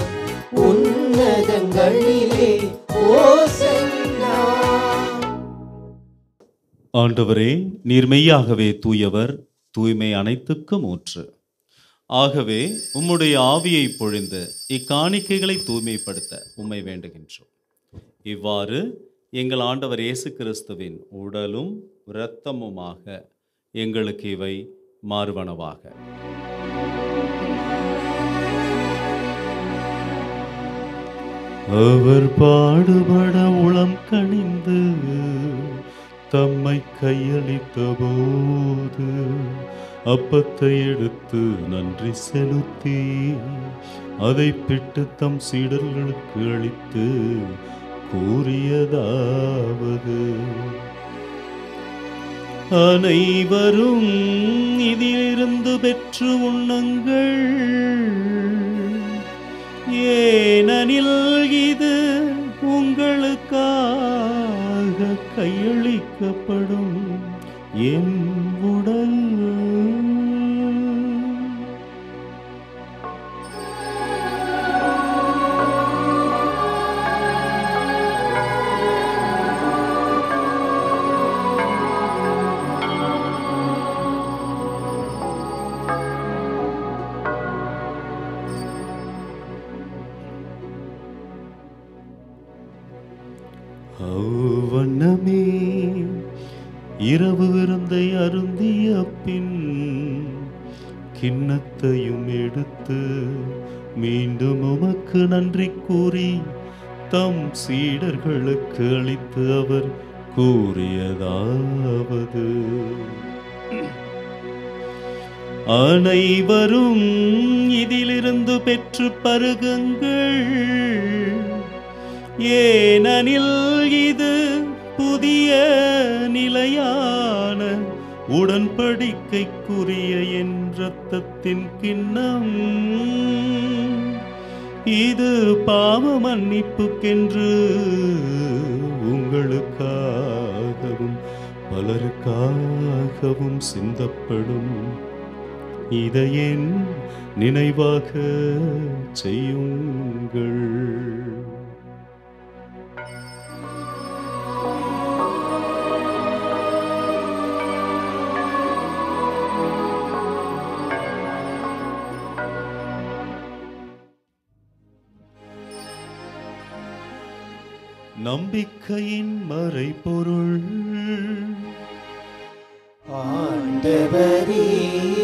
உன்னதங்களிலே ஓசன்னா ஆண்டவரே நீர் மெய்யாகவே தூயவர் தூய்மை அனைத்துக்கும் ஊற்று ஆகவே உம்முடைய ஆவியை பொழிந்து இக்காணிக்கைகளை தூய்மைப்படுத்த உம்மை வேண்டுகின்றோம் இவ்வாறு எங்கள் ஆண்டவர் இயேசு கிறிஸ்துவின் உடலும் இரத்தமுமாக எங்களுக்கு இவை மாறுவனவாக அவர் பாடுபட உளம் கனிந்து தம்மை கையளித்த போது அப்பத்தை எடுத்து நன்றி செலுத்தி அதை பிட்டு தம் சீடர்களுக்கு அளித்து கூறியதாவது அனைவரும் இதிலிருந்து பெற்று உண்ணுங்கள் ஏனெனில் இது உங்களுக்காக கையளிக்கப்படும் என் உடல் அவ்வண்ணமே இரவு விருந்தை அருந்திய பின் கிண்ணத்தையும் எடுத்து மீண்டும் உமக்கு நன்றி கூறி தம் சீடர்களுக்கு அளித்து அவர் கூறியதாவது அனைவரும் இதிலிருந்து பெற்று பருகுங்கள் ஏனெனில் இது புதிய நிலையான உடன்படிக்கைக்குரிய என் இரத்தத்தின் கிண்ணம் இது பாவ மன்னிப்புக்கென்று உங்களுக்காகவும் பலருக்காகவும் சிந்தப்படும் இதை என் நினைவாக செய்யுங்கள் நம்பிக்கையின் மறைபொருள் ஆண்டவரே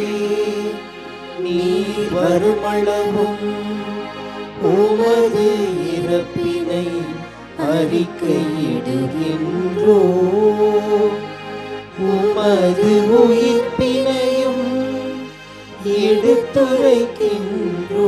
நீர் வருமளவும் உமது இறப்பினை அறிக்கையிடுகின்றோ உமது உயிர்ப்பினையும் எடுத்துரைக்கின்றோ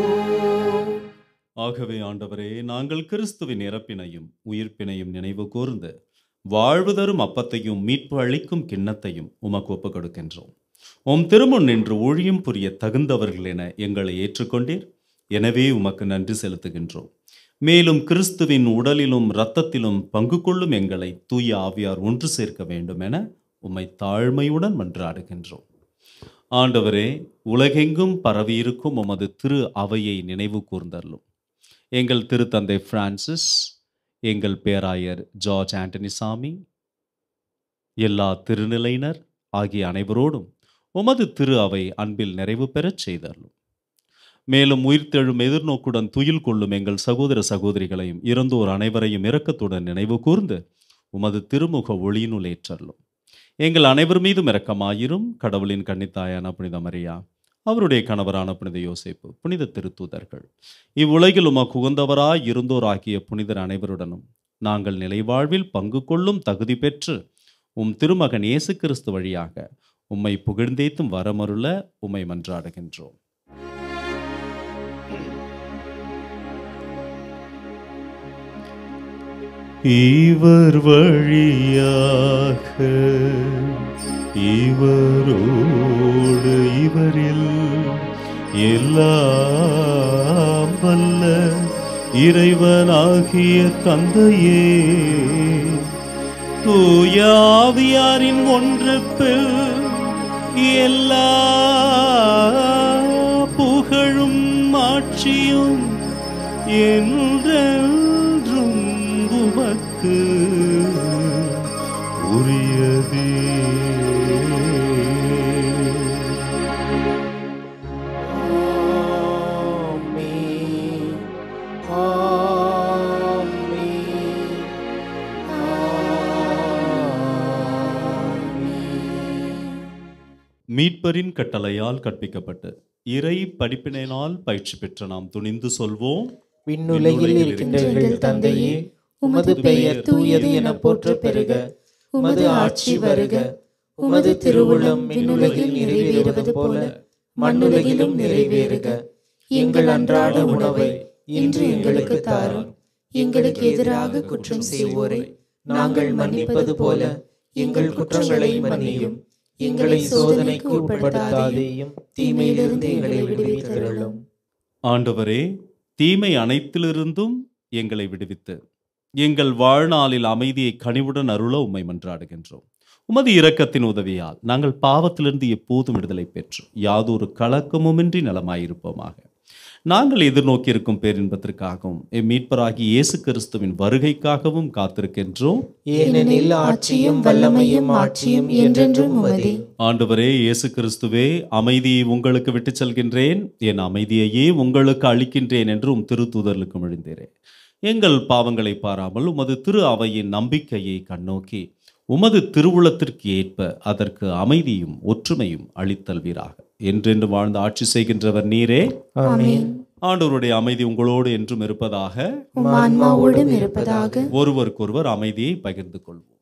ஆகவே ஆண்டவரே நாங்கள் கிறிஸ்துவின் இறப்பினையும் உயிர்ப்பினையும் நினைவு கூர்ந்து வாழ்வு தரும் அப்பத்தையும் மீட்பு அளிக்கும் கிண்ணத்தையும் உமக்கு ஒப்புக் கொடுக்கின்றோம் உம் திருமுன் நின்று ஊழியம் புரிய தகுந்தவர்கள் என எங்களை ஏற்றுக்கொண்டீர் எனவே உமக்கு நன்றி செலுத்துகின்றோம் மேலும் கிறிஸ்துவின் உடலிலும் இரத்தத்திலும் பங்கு கொள்ளும் எங்களை தூய ஆவியார் ஒன்று சேர்க்க வேண்டும் என உம்மை தாழ்மையுடன் மன்றாடுகின்றோம் ஆண்டவரே உலகெங்கும் பரவியிருக்கும் உமது திரு அவையை நினைவு கூர்ந்தருளும் எங்கள் திருத்தந்தை பிரான்சிஸ் எங்கள் பேராயர் ஜார்ஜ் ஆண்டனி சாமி எல்லா திருநிலையினர் ஆகிய அனைவரோடும் உமது திரு அவை அன்பில் நிறைவு பெறச் செய்தருளும் மேலும் உயிர்த்தெழும் எதிர்நோக்குடன் துயில் கொள்ளும் எங்கள் சகோதர சகோதரிகளையும் இறந்தோர் அனைவரையும் இரக்கத்துடன் நினைவு கூர்ந்து உமது திருமுக ஒளியினுள் ஏற்றருளும் எங்கள் அனைவர் மீதும் இரக்கமாயிரும் கடவுளின் கன்னித்தாயான புனித மரியா அவருடைய கணவரான புனித யோசேப்பு புனித திருத்தூதர்கள் இவ்வுலகில் உமக்கு உகந்தவராய் இருந்தோர் ஆகிய புனிதர் அனைவருடனும் நாங்கள் நிலைவாழ்வில் பங்கு கொள்ளும் தகுதி பெற்று உம் திருமகன் இயேசு கிறிஸ்து வழியாக உம்மை புகழ்ந்தேத்தும் வரமருள உம்மை மன்றாடுகின்றோம் இவர் வழியாக இவரோடு இவரில் எல்லாம் வல்ல இறைவனாகிய தந்தையே தூய ஆவியாரின் ஒன்றுப்பில் எல்லா புகழும் ஆட்சியும் என்றென்றும் உமக்கு உரியதே மீட்பரின் கட்டளையால் கற்பிக்கப்பட்டு இறை படிப்பினால் பயிற்சி பெற்ற நாம் துணிந்து சொல்வோம் விண்ணுலகில் இருக்கின்ற எங்கள் தந்தையே உமது பெயர் தூயது என போற்ற பெருக உமது ஆட்சி வருக உமது திருவுளம் விண்ணுலகில் நிறைவேறுவது போல மண்ணுலகிலும் நிறைவேறுக எங்கள் அன்றாட உணவை இன்று எங்களுக்கு தாரும் எங்களுக்கு எதிராக குற்றம் செய்வோரை நாங்கள் மன்னிப்பது போல எங்கள் குற்றங்களை மன்னியும் எங்களை சோதனைக்கு உட்படுத்தாதேயும் தீமையிலிருந்து எங்களை விடுவித்தருளும் ஆண்டவரே தீமை அனைத்திலிருந்தும் எங்களை விடுவித்து எங்கள் வாழ்நாளில் அமைதியை கனிவுடன் அருள உம்மை மன்றாடுகின்றோம் உமது இரக்கத்தின் உதவியால் நாங்கள் பாவத்திலிருந்து எப்போதும் விடுதலை பெற்று யாதொரு கலக்கமுமின்றி நலமாயிருப்போமாக நாங்கள் எதிர்நோக்கியிருக்கும் பேரின்பத்திற்காகவும் எம் மீட்பராகி இயேசு கிறிஸ்துவின் வருகைக்காகவும் காத்திருக்கின்றோம் ஏனெனில் ஆட்சியும் வல்லமையும் ஆட்சியும் என்றென்றும் உமதே ஆண்டவரே இயேசு கிறிஸ்துவே அமைதியை உங்களுக்கு விட்டுச் செல்கின்றேன் என் அமைதியையே உங்களுக்கு அளிக்கின்றேன் என்றும் திருத்தூதர்களுக்கு மொழிந்தேரேன் எங்கள் பாவங்களை பாராமல் உமது திரு அவையின் நம்பிக்கையை கண்ணோக்கி உமது திருவுளத்திற்கு ஏற்ப அதற்கு அமைதியும் ஒற்றுமையும் அளித்தல்வீராக என்றென்று வாழ்ந்து ஆட்சி செய்கின்றவர் நீரே ஆமென் ஆண்டவருடைய அமைதி உங்களோடு என்றும் இருப்பதாக உம் ஆன்மாவோடும் இருப்பதாக ஒருவருக்கொருவர் அமைதியை பகிர்ந்து கொள்வோம்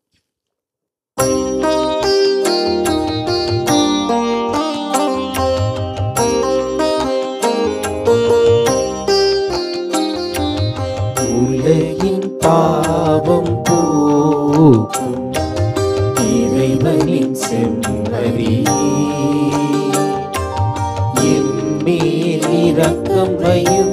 உலகின் பாவம் போக்கும் இறைவனின் செம்மறியே எம்மேல் இரக்கம் வையும்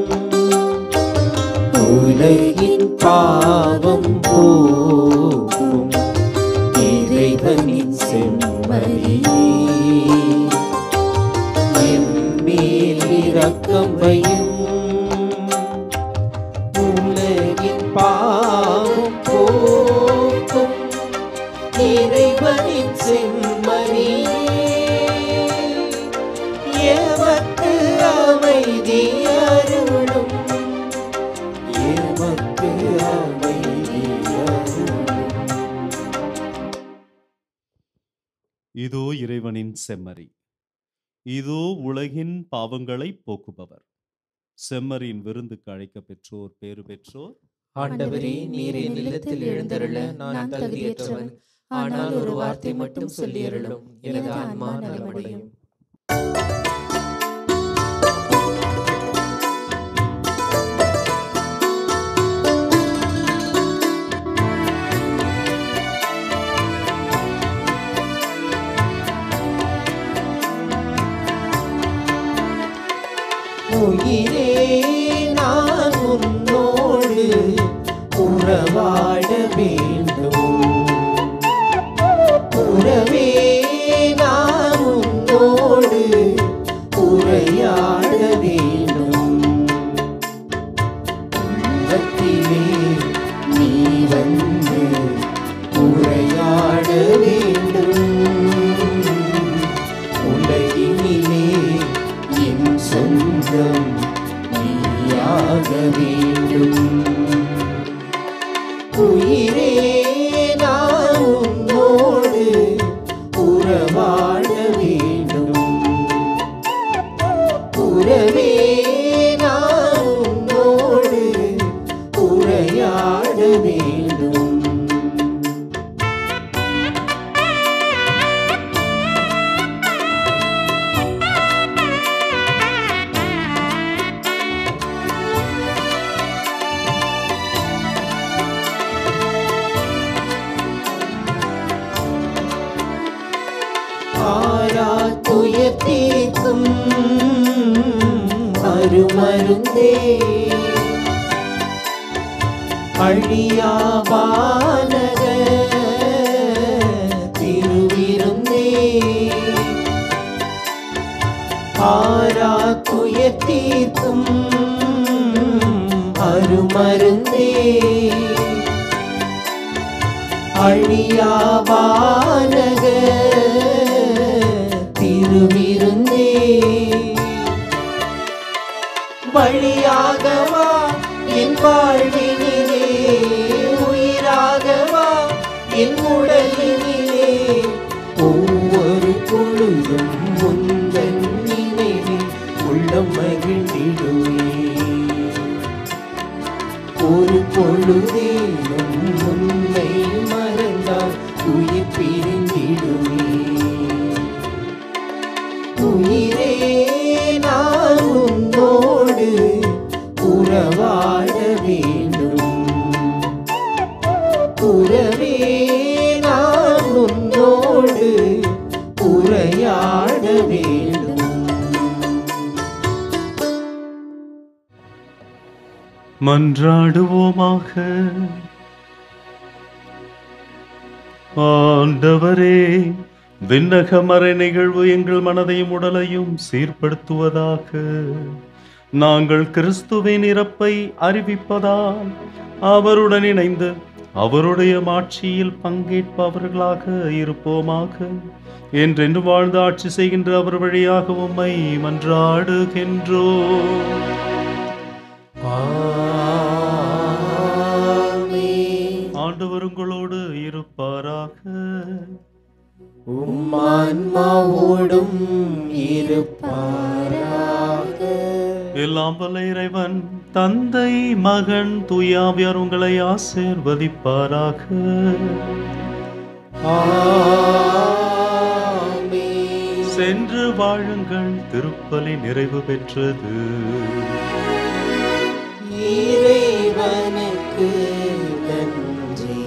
உலகின் பாவம் போக்கும் இறைவனின் செம்மறியே எம்மேல் இரக்கம் வையும் உலகின் பாவம் போக்கும் இறைவனின் செம்மறியே எமக்கு அமைதி அருளும் எமக்கு அமைதி அருளும் இதோ இறைவனின் செம்மறி இதோ உலகின் பாவங்களை போக்குபவர் செம்மறியின் விருந்துக்கு அழைக்க பெற்றோர் பேறு பெற்றோர் ஆண்டவரே நீர் என் இல்லத்தில் எழுந்தருள நான் தகுதியற்றவன் ஆனால் ஒரு வார்த்தை மட்டும் சொல்லியருளும் எனது ஆன்மா நலமடையும் உயிரே நான் உன்னோடு உறவாட வேண்டும் உறவே நான் உன்னோடு உரையாட வேண்டும் உள்ளத்திலே நீ வந்து உரையாட வேண்டும் உலகினிலே என் சொந்தம் நீயாக வேண்டும் உயிரே நான் உன்னோடு உறவாட வேண்டும் உறவே நான் உன்னோடு உரையாட வேண்டும் ஆரா துயர் தீர்க்கும் மறுமருந்தே அழியாவானக திருவிருந்தே ஆரா துயர் தீர்க்கும் அருமருந்தே அழியாவானக திருவிருந்தே வழியாகவா என் வாழ்வினிலே உயிராகவா என் உடலினிலே ஒவ்வொரு பொழுதும் பொழுதேனும் உன்னை மறந்தால் உயிர் பிரிந்திடுமே உயிரே நான் உன்னோடு உறவாட வேண்டும் உறவே நான் உன்னோடு உரையாட வேண்டும் மன்றாடுவோமாக ஆண்டவரே விண்ணக மறை நிகழ்வு எங்கள் மனதையும் உடலையும் சீர்படுத்துவதாக நாங்கள் கிறிஸ்துவின் இறப்பை அறிவிப்பதால் அவருடன் இணைந்து அவருடைய மாட்சியில் பங்கேற்பவர்களாக இருப்போமாக என்றென்று வாழ்ந்து ஆட்சி செய்கின்ற அவர் வழியாக உம்மை மன்றாடுகின்றோம் ஆண்டவர் உங்களோடு இருப்பாராக உம்மான்மாவோடும் இருப்பாராக எல்லாம் வல்ல இறைவன் தந்தை மகன் தூயாவியார் உங்களை ஆசீர்வதிப்பாராக ஆமென். சென்று வாழுங்கள் திருப்பலி நிறைவு பெற்றது இறைவனுக்கு நன்றி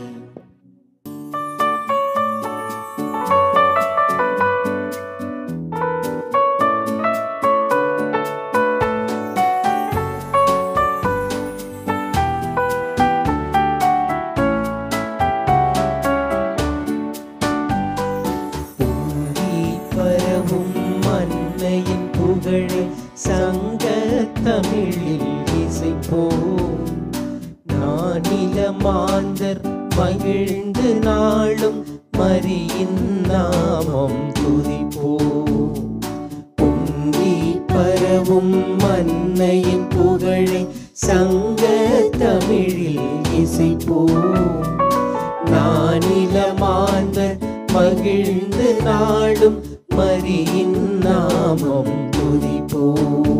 பொங்கி பரவும் மன்னையின் புகழை சங்க தமிழில் இசைப்போம் நானில மாந்தர் மகிழ்ந்து நாளும் மரியின் நாமம் துதிப்போம் பொங்கி பரவும் மன்னையின் புகழை சங்க தமிழில் இசைப்போம் நானில மாந்தர் மகிழ்ந்து நாளும் மரியின் நாமம் துதிப்போம்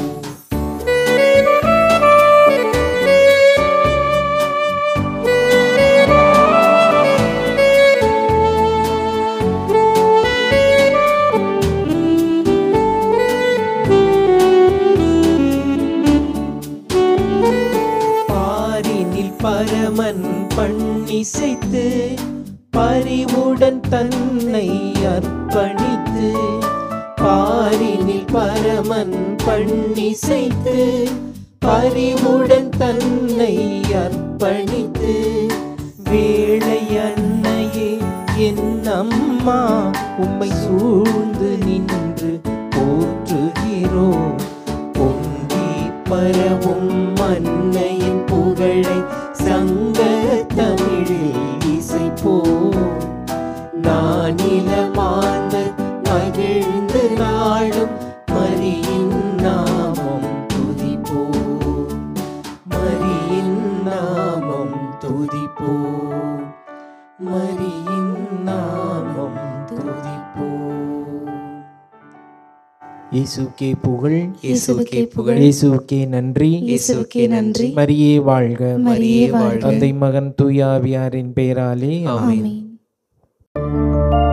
பாரினில் பரமன் பண்ணிசைத்து பரிவுடன் தன்னை அர்ப்பணித்து பாரினில் பரமன் பண்ணிசைத்து பரிவுடன் தன்னை அர்ப்பணித்து வேளை அன்னையே என் அம்மா உம்மை சூழ்ந்து நின்று போற்றுகிறோம் பொங்கி பரவும் மன்னையின் புகழை சங்க தமிழில் இசைப்போம் நானில மாந்த மகிழ்ந்து நாளும் மரியின் நாமம் துதிப்போம் மரியின் நாமம் துதிப்போம் மரியின் நாமம் துதிப்போம் இயேசுக்கே புகழ் இயேசுவுக்கே புகழ். இயேசுக்கே நன்றி இயேசுவுக்கே நன்றி. மரியே வாழ்க மரியே வாழ்க. தந்தை மகன் தூயாவியாரின் பெயராலே ஆமென். ஆமென்